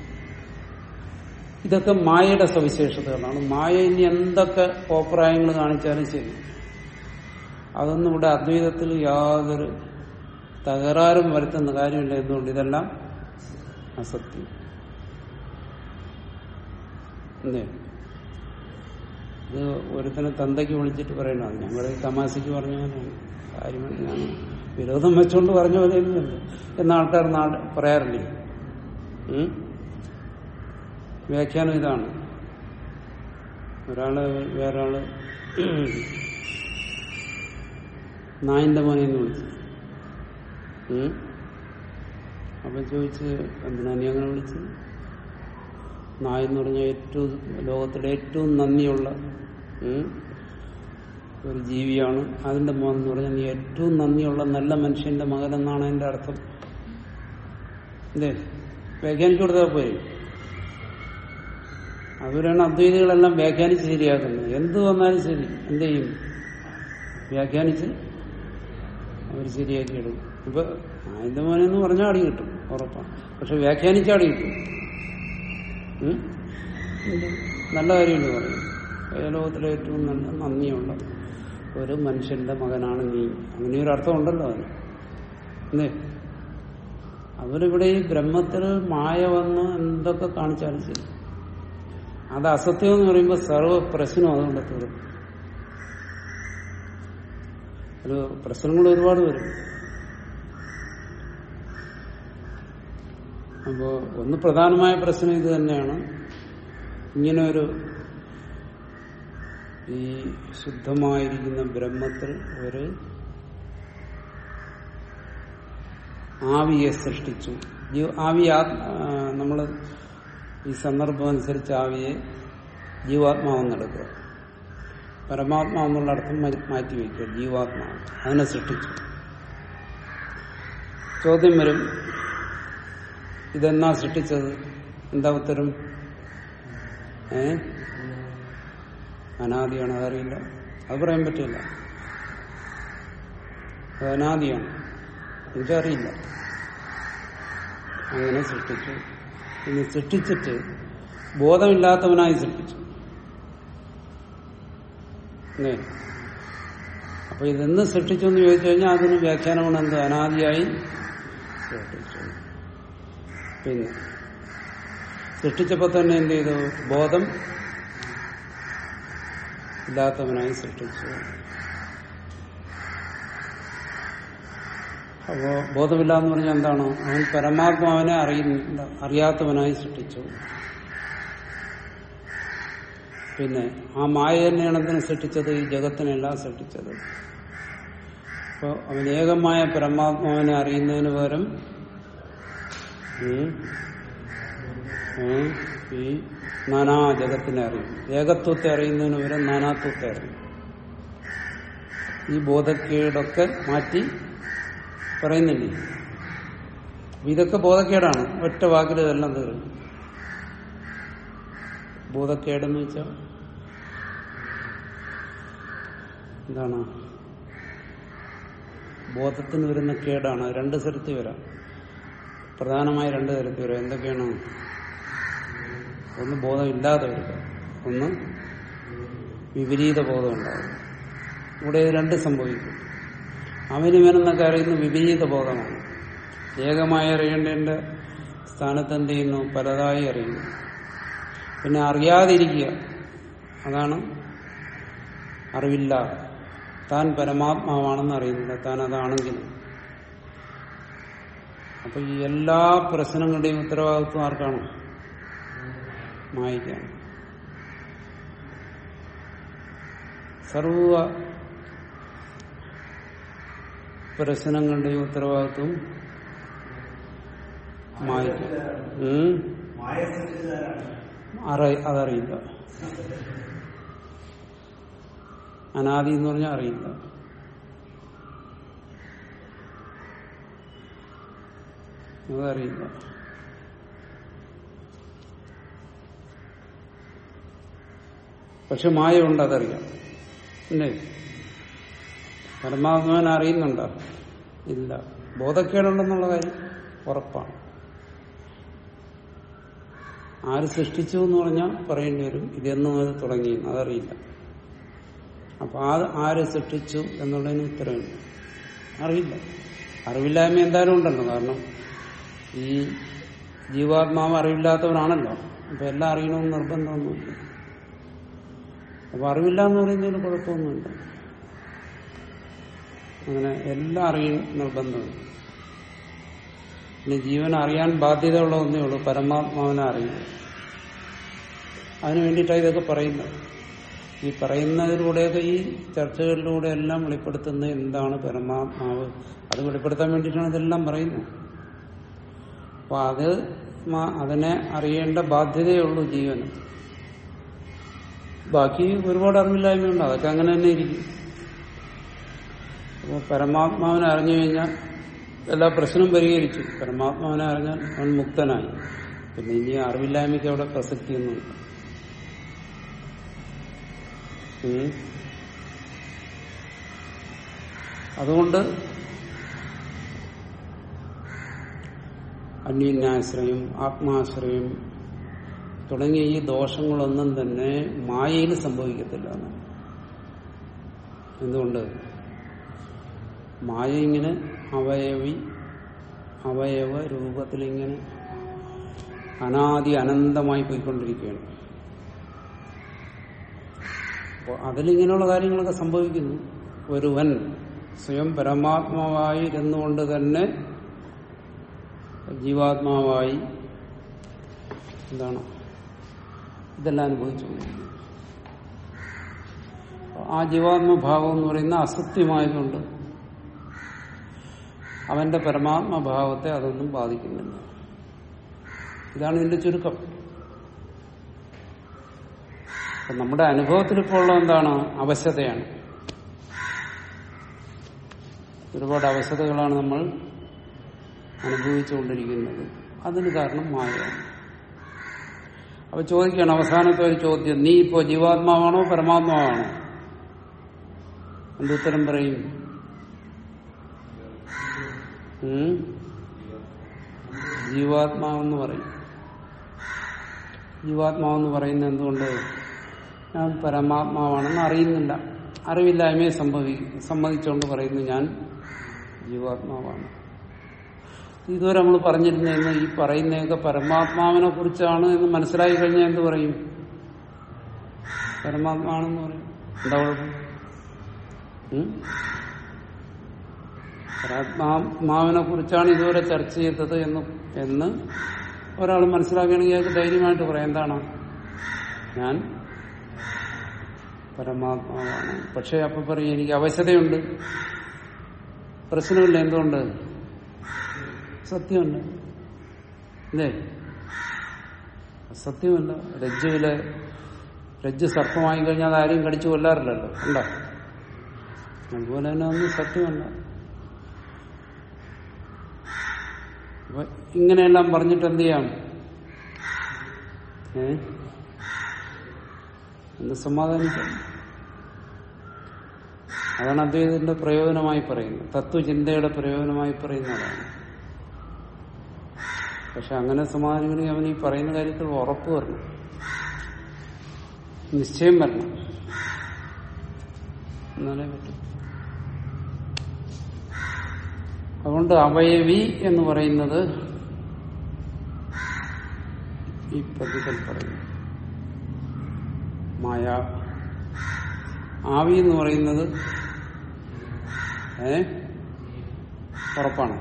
ഇതൊക്കെ മായയുടെ സവിശേഷതകളാണ് മായ ഇനി എന്തൊക്കെ കോപ്രായങ്ങൾ കാണിച്ചാലും ശരി അതൊന്നും ഇവിടെ അദ്വൈതത്തിൽ യാതൊരു തകരാറും വരുത്തുന്ന കാര്യമില്ല എന്തുകൊണ്ട് ഇതെല്ലാം അസത്യം അല്ലേ ഇത് ഒരുത്തനെ തന്തയ്ക്ക് വിളിച്ചിട്ട് പറയണ ഞങ്ങൾ തമാശയ്ക്ക് പറഞ്ഞ പോലെയാണ് കാര്യമാണ് ഞാൻ വിരോധം വെച്ചുകൊണ്ട് പറഞ്ഞ പോലെയൊന്നുമല്ല എന്ന ആൾക്കാർ നാട് പറയാറില്ലേ ഉം? വ്യാഖ്യാനം ഇതാണ് ഒരാള് വേറൊരാള് നായിന്റെ മോനെ എന്ന് വിളിച്ചു ഉം? അപ്പൊ ചോദിച്ച് എന്തിനാ നീ അങ്ങനെ വിളിച്ചു നായ എന്ന് പറഞ്ഞാൽ ഏറ്റവും ലോകത്തിലെ ഏറ്റവും നന്ദിയുള്ള ഉം, ഒരു ജീവിയാണ് അതിന്റെ മോൻ എന്ന് പറഞ്ഞാൽ നീ ഏറ്റവും നന്ദിയുള്ള നല്ല മനുഷ്യന്റെ മകൻ എന്നാണ് അതിന്റെ അർത്ഥം അല്ലേ വ്യാഖ്യാനിച്ചു കൊടുത്താൽ പോയി അവരാണ് അദ്വൈതികളെല്ലാം വ്യാഖ്യാനിച്ച് ശരിയാക്കുന്നത് എന്ത് വന്നാലും ശരി എന്ത് ചെയ്യും വ്യാഖ്യാനിച്ച് അവർ ശരിയാക്കി എടുക്കും ഇപ്പൊ ആയിന്റെ മോനെന്ന് പറഞ്ഞാൽ അടി കിട്ടും ഉറപ്പാണ് പക്ഷെ വ്യാഖ്യാനിച്ചാൽ അടി കിട്ടും ഉം? എന്ത്? നല്ല കാര്യമല്ലേ പറയും ഏ ലോകത്തിലെ ഏറ്റവും നല്ല നന്ദിയുള്ള ഒരു മനുഷ്യന്റെ മകനാണ് നീ അങ്ങനെ ഒരു അർത്ഥം ഉണ്ടല്ലോ അതിന് എന്തേ അവരിവിടെ ഈ ബ്രഹ്മത്തിൽ മായ വന്ന് എന്തൊക്കെ കാണിച്ചാലും ശരി അത് അസത്യം എന്ന് പറയുമ്പോൾ സർവ്വ പ്രശ്നം അതുകൊണ്ട് തീരും ഒരു പ്രശ്നങ്ങൾ ഒരുപാട് വരും അപ്പോ ഒന്ന് പ്രധാനമായ പ്രശ്നം ഇത് തന്നെയാണ് ഇങ്ങനെ ഒരു ഈ ശുദ്ധമായിരിക്കുന്ന ബ്രഹ്മത്തിൽ ഒരു ആവിയെ സൃഷ്ടിച്ചു ജീവ- ആവി നമ്മൾ ഈ സന്ദർഭം അനുസരിച്ച് ആവിയെ ജീവാത്മാവെന്നെടുക്കുക പരമാത്മാവെന്നുള്ള അർത്ഥം മാറ്റി- മാറ്റിവെക്കുക ജീവാത്മാവ് അതിനെ സൃഷ്ടിച്ചു ചോദ്യം വരും ഇതെന്നാ സൃഷ്ടിച്ചത് എന്താ ഉത്തരം ഏ അനാദിയാണ് അതറിയില്ല അത് പറയാൻ പറ്റില്ല അത് അനാദിയാണ് എനിക്കറിയില്ല അങ്ങനെ സൃഷ്ടിച്ചു ഇനി സൃഷ്ടിച്ചിട്ട് ബോധമില്ലാത്തവനായി സൃഷ്ടിച്ചു അല്ലേ അപ്പൊ ഇതെന്ന് സൃഷ്ടിച്ചു എന്ന് ചോദിച്ചു കഴിഞ്ഞാൽ അതിന് വ്യാഖ്യാനമാണ് എന്ത് അനാദിയായി സൃഷ്ടിച്ചു പിന്നെ സൃഷ്ടിച്ചപ്പോ തന്നെ എന്ത് ചെയ്തു ബോധം ഇല്ലാത്തവനായി സൃഷ്ടിച്ചു അപ്പോ ബോധമില്ല എന്ന് പറഞ്ഞാൽ എന്താണ് അവൻ പരമാത്മാവിനെ അറിയുന്നില്ല അറിയാത്തവനായി സൃഷ്ടിച്ചു പിന്നെ ആ മായ തന്നെയാണ് എന്തിനെ സൃഷ്ടിച്ചത് ഈ ജഗത്തിനെല്ലാം സൃഷ്ടിച്ചത് അപ്പോൾ അവൻ ഏകമായ പരമാത്മാവിനെ അറിയുന്നതിന് പകരം ഉം, ഉം, ഈ നാനാ ജഗത്തിനെ അറിയും ഏകത്വത്തെ അറിയുന്നതിന് പകരം നാനാത്വത്തെ അറിയും ഈ ബോധക്കേടൊക്കെ മാറ്റി പറയുന്നില്ലേ അപ്പൊ ഇതൊക്കെ ബോധക്കേടാണ് ഒറ്റ വാക്കിൽ ഇതെല്ലാം തീർന്നു ബോധക്കേടെന്ന് വെച്ചാൽ എന്താണ് ബോധത്തിന് വരുന്ന കേടാണ് അത് രണ്ട് തരത്തിൽ വരാം പ്രധാനമായി രണ്ട് തരത്തിൽ വരാം എന്തൊക്കെയാണ് ഒന്ന് ബോധമില്ലാതെ വരിക ഒന്ന് വിപരീത ബോധം ഉണ്ടാകും ഇവിടെ ഇത് രണ്ട് സംഭവിക്കും അവന് ഇവനെന്നൊക്കെ അറിയുന്ന വിപരീത ബോധമാണ് ഏകമായി അറിയേണ്ടതിന്റെ സ്ഥാനത്ത് എന്ത് ചെയ്യുന്നു പലതായി അറിയുന്നു പിന്നെ അറിയാതിരിക്കുക അതാണ് അറിവില്ല താൻ പരമാത്മാവാണെന്ന് അറിയുന്നില്ല താൻ അതാണെങ്കിലും അപ്പൊ ഈ എല്ലാ പ്രശ്നങ്ങളുടെയും ഉത്തരവാദിത്വം ആർക്കാണ് മായിക്കാണ് സർവ പ്രശ്നങ്ങളുടെയും ഉത്തരവാദിത്വം മായിക്കാം ഉം? അറി- അതറിയില്ല അനാദി എന്ന് പറഞ്ഞാൽ അറിയില്ല അതറിയില്ല പക്ഷെ മായ ഉണ്ട് അതറിയാം അല്ലേ പരമാത്മാവിനെ അറിയുന്നുണ്ടോ ഇല്ല ബോധക്കേടുണ്ടെന്നുള്ള കാര്യം ഉറപ്പാണ് ആര് സൃഷ്ടിച്ചു എന്ന് പറഞ്ഞാൽ പറയേണ്ടി വരും ഇതെന്നും അത് തുടങ്ങി അതറിയില്ല അപ്പൊ ആ ആര് സൃഷ്ടിച്ചു എന്നുള്ളതിന് ഉത്തരവില്ല അറിയില്ല അറിവില്ലായ്മ എന്തായാലും ഉണ്ടല്ലോ കാരണം ഈ ജീവാത്മാവ് അറിവില്ലാത്തവനാണല്ലോ അപ്പൊ എല്ലാം അറിയണമെന്ന് നിർബന്ധമൊന്നുമില്ല അപ്പൊ അറിവില്ല എന്ന് പറയുന്നതിന് കുഴപ്പമൊന്നുമില്ല അങ്ങനെ എല്ലാം അറിയും നിർബന്ധമാണ് ഇനി ജീവൻ അറിയാൻ ബാധ്യതയുള്ള ഒന്നേ ഉള്ളൂ പരമാത്മാവിനെ അറിയുക അതിനു വേണ്ടിയിട്ടാണ് ഇതൊക്കെ പറയുന്നത് ഈ പറയുന്നതിലൂടെയൊക്കെ ഈ ചർച്ചകളിലൂടെ എല്ലാം വെളിപ്പെടുത്തുന്നത് എന്താണ് പരമാത്മാവ് അത് വെളിപ്പെടുത്താൻ വേണ്ടിയിട്ടാണ് ഇതെല്ലാം പറയുന്നത് അപ്പൊ അത് മ- അതിനെ അറിയേണ്ട ബാധ്യതയുള്ളൂ ജീവന് ബാക്കി ഒരുപാട് അറിവില്ലായ്മയുണ്ട് അതൊക്കെ അങ്ങനെ തന്നെ ഇരിക്കും അപ്പോൾ പരമാത്മാവിനെ അറിഞ്ഞു കഴിഞ്ഞാൽ എല്ലാ പ്രശ്നവും പരിഹരിച്ചു പരമാത്മാവിനെ അറിഞ്ഞാൽ അവൻ മുക്തനായി പിന്നെ ഇനി അറിവില്ലായ്മയ്ക്ക് അവിടെ പ്രസക്തിയൊന്നുമില്ല ഉം. അതുകൊണ്ട് അന്യോന്യാശ്രയം ആത്മാശ്രയം തുടങ്ങിയ ഈ ദോഷങ്ങളൊന്നും തന്നെ മായയിൽ സംഭവിക്കത്തില്ല എന്നാണ്. എന്തുകൊണ്ട് മായ ഇങ്ങനെ അവയവി അവയവ രൂപത്തിലിങ്ങനെ അനാദി അനന്തമായി പോയിക്കൊണ്ടിരിക്കുകയാണ് അപ്പോൾ അതിലിങ്ങനെയുള്ള കാര്യങ്ങളൊക്കെ സംഭവിക്കുന്നു ഒരുവൻ സ്വയം പരമാത്മാവായി ഇരുന്നുകൊണ്ട് തന്നെ ജീവാത്മാവായി എന്താണ് ഇതെല്ലാം അനുഭവിച്ചുകൊണ്ടിരിക്കുന്നു ആ ജീവാത്മഭാവം എന്ന് പറയുന്ന അസത്യമായതുകൊണ്ട് അവന്റെ പരമാത്മഭാവത്തെ അതൊന്നും ബാധിക്കുന്നില്ല ഇതാണ് ഇതിന്റെ ചുരുക്കം അപ്പൊ നമ്മുടെ അനുഭവത്തിൽ ഇപ്പോൾ ഉള്ള എന്താണ് അവശതയാണ് ഒരുപാട് അവശതകളാണ് നമ്മൾ അനുഭവിച്ചുകൊണ്ടിരിക്കുന്നത് അതിന് കാരണം മായയാണ് അപ്പൊ ചോദിക്കുകയാണ് അവസാനത്തെ ഒരു ചോദ്യം നീ ഇപ്പോ ജീവാത്മാവാണോ പരമാത്മാവാണോ എന്തുത്തരം പറയും ഉം? ജീവാത്മാവെന്ന് പറയും ജീവാത്മാവെന്ന് പറയുന്നത് എന്തുകൊണ്ട് ഞാൻ പരമാത്മാവാണെന്ന് അറിയുന്നില്ല അറിവില്ലായ്മയെ സംഭവി സമ്മതിച്ചുകൊണ്ട് പറയുന്നു ഞാൻ ജീവാത്മാവാണ് ഇതുവരെ നമ്മൾ പറഞ്ഞിരുന്ന ഈ പറയുന്നതൊക്കെ പരമാത്മാവിനെ കുറിച്ചാണ് എന്ന് മനസ്സിലാക്കി കഴിഞ്ഞാൽ എന്ത് പറയും പരമാത്മാണെന്ന് പറയും എന്താ കുഴപ്പം ഉം? പരമാത്മാവിനെ കുറിച്ചാണ് ഇതുവരെ ചർച്ച ചെയ്തത് എന്ന് എന്ന് ഒരാൾ മനസ്സിലാക്കുകയാണെങ്കിൽ അയാൾക്ക് ധൈര്യമായിട്ട് പറയാം എന്താണ് ഞാൻ പരമാത്മാവാണ് പക്ഷെ അപ്പൊ പറയും എനിക്ക് അവശതയുണ്ട് പ്രശ്നമില്ല എന്തുകൊണ്ട് സത്യമല്ല അല്ലേ സത്യമല്ല രജ്ജുവിലെ രജ്ജു സർപ്പമായി കഴിഞ്ഞാൽ അത് ആരെയും കടിച്ചു കൊല്ലാറില്ലല്ലോ ഉണ്ടോ അതുപോലെ തന്നെ ഒന്നും സത്യമല്ല അപ്പൊ ഇങ്ങനെയെല്ലാം പറഞ്ഞിട്ട് എന്ത് ചെയ്യാം ഏ എന്ന് സമാധാനിക്കാം അതാണ് അദ്ദേഹത്തിന്റെ പ്രയോജനമായി പറയുന്നത് തത്വചിന്തയുടെ പ്രയോജനമായി പറയുന്നതാണ് പക്ഷെ അങ്ങനെ സമാധാനിക്കണമെങ്കിൽ അവൻ ഈ പറയുന്ന കാര്യത്തിൽ ഉറപ്പ് വരണം നിശ്ചയം വരണം എന്നാലേ പറ്റും അതുകൊണ്ട് അവയവി എന്ന് പറയുന്നത് ഈ പദ്യത്തിൽ പറയുന്നു മായ ആവി എന്ന് പറയുന്നത് ഏ ഉറപ്പാണ്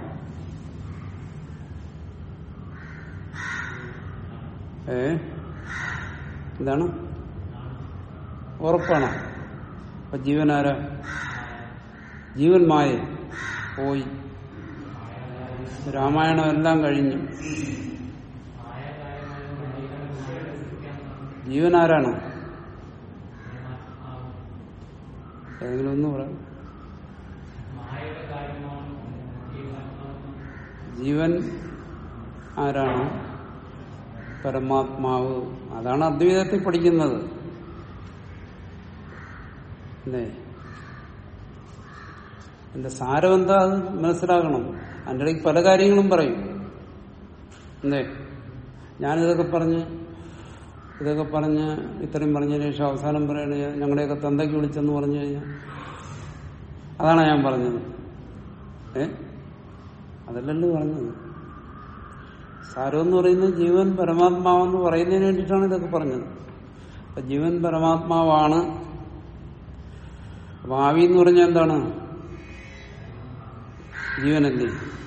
ഏ എന്താണ് ഉറപ്പാണ് അപ്പൊ ജീവനാര ജീവൻ മായ പോയി രാമായണം എല്ലാം കഴിഞ്ഞു ജീവനാരാണ് ഏതെങ്കിലും ഒന്ന് പറയാം ജീവൻ ആരാണ് പരമാത്മാവ് അതാണ് അദ്വൈതത്തിൽ പഠിക്കുന്നത് അല്ലേ എന്റെ സാരം എന്താ അത് മനസ്സിലാക്കണം അതിൻ്റെ ഇടയ്ക്ക് പല കാര്യങ്ങളും പറയും എന്തേ ഞാനിതൊക്കെ പറഞ്ഞ് ഇതൊക്കെ പറഞ്ഞ് ഇത്രയും പറഞ്ഞതിന് ശേഷം അവസാനം പറയണ ഞങ്ങളുടെയൊക്കെ തന്തയ്ക്ക് വിളിച്ചെന്ന് പറഞ്ഞു കഴിഞ്ഞാൽ അതാണ് ഞാൻ പറഞ്ഞത് ഏ അതല്ലല്ലോ പറഞ്ഞത് സാരം എന്ന് പറയുന്നത് ജീവൻ പരമാത്മാവെന്ന് പറയുന്നതിന് വേണ്ടിയിട്ടാണ് ഇതൊക്കെ പറഞ്ഞത് അപ്പൊ ജീവൻ പരമാത്മാവാണ് അപ്പൊ ആവി എന്ന് പറഞ്ഞാൽ എന്താണ് ജീവനല്ലേ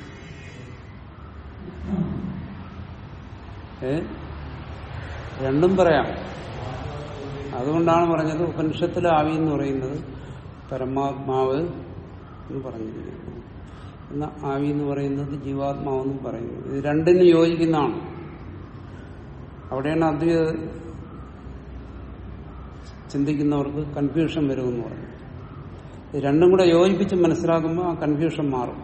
ഏ രണ്ടും പറയാം അതുകൊണ്ടാണ് പറഞ്ഞത് ഉപനിഷത്തിലെ ആവി എന്ന് പറയുന്നത് പരമാത്മാവ് എന്ന് പറഞ്ഞിരിക്കുന്നത് എന്ന ആവി എന്ന് പറയുന്നത് ജീവാത്മാവെന്നും പറയുന്നു ഇത് രണ്ടിനും യോജിക്കുന്നതാണ് അവിടെയാണ് അദ്വൈത ചിന്തിക്കുന്നവർക്ക് കൺഫ്യൂഷൻ വരുമെന്ന് പറഞ്ഞു ഇത് രണ്ടും കൂടെ യോജിപ്പിച്ച് മനസ്സിലാക്കുമ്പോൾ ആ കൺഫ്യൂഷൻ മാറും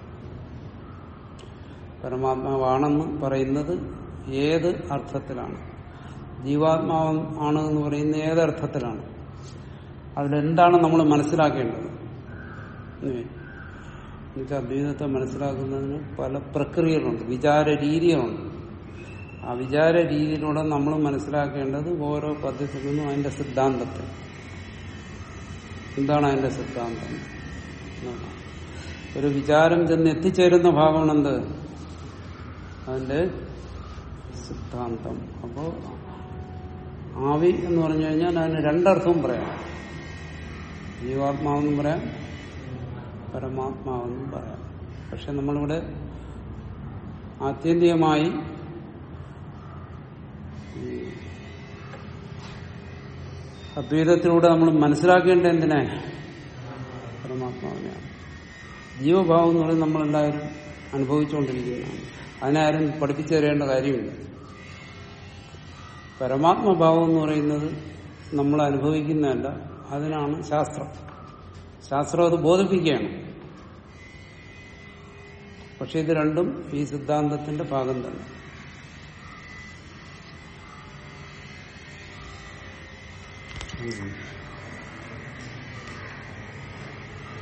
പരമാത്മാവാണെന്ന് പറയുന്നത് ഏത് അർത്ഥത്തിലാണ് ജീവാത്മാവ് ആണ് എന്ന് പറയുന്നത് ഏത് അർത്ഥത്തിലാണ് അതിലെന്താണ് നമ്മൾ മനസ്സിലാക്കേണ്ടത് എന്നുവെച്ചാൽ അദ്വൈതത്തെ മനസ്സിലാക്കുന്നതിന് പല പ്രക്രിയകളുണ്ട് വിചാര രീതികളുണ്ട് ആ വിചാര രീതിയിലൂടെ നമ്മൾ മനസ്സിലാക്കേണ്ടത് ഓരോ പദ്ധതിയിൽ നിന്നും അതിന്റെ സിദ്ധാന്തത്തെ എന്താണ് അതിന്റെ സിദ്ധാന്തം എന്നാണ്. ഒരു വിചാരം ചെന്ന് എത്തിച്ചേരുന്ന ഭാഗമാണ് എന്ത് അതിന്റെ സിദ്ധാന്തം അപ്പോ ആവി എന്ന് പറഞ്ഞു കഴിഞ്ഞാൽ അതിന് രണ്ടർത്ഥവും പറയാം ജീവാത്മാവെന്നും പറയാം പരമാത്മാവെന്നും പറയാം പക്ഷെ നമ്മളിവിടെ ആത്യന്തികമായി ഈ അദ്വൈതത്തിലൂടെ നമ്മൾ മനസ്സിലാക്കേണ്ട എന്തിനെ പരമാത്മാവിനെയാണ് ജീവഭാവം എന്ന് പറയുന്നത് നമ്മളെല്ലാവരും അനുഭവിച്ചുകൊണ്ടിരിക്കുന്നതാണ് അതിനാരും പഠിപ്പിച്ചു തരേണ്ട കാര്യമില്ല പരമാത്മഭാവം എന്ന് പറയുന്നത് നമ്മൾ അനുഭവിക്കുന്നതല്ല അതിനാണ് ശാസ്ത്രം ശാസ്ത്രം അത് ബോധിപ്പിക്കുകയാണ് പക്ഷെ ഇത് രണ്ടും ഈ സിദ്ധാന്തത്തിന്റെ ഭാഗം തന്നെ ഉം.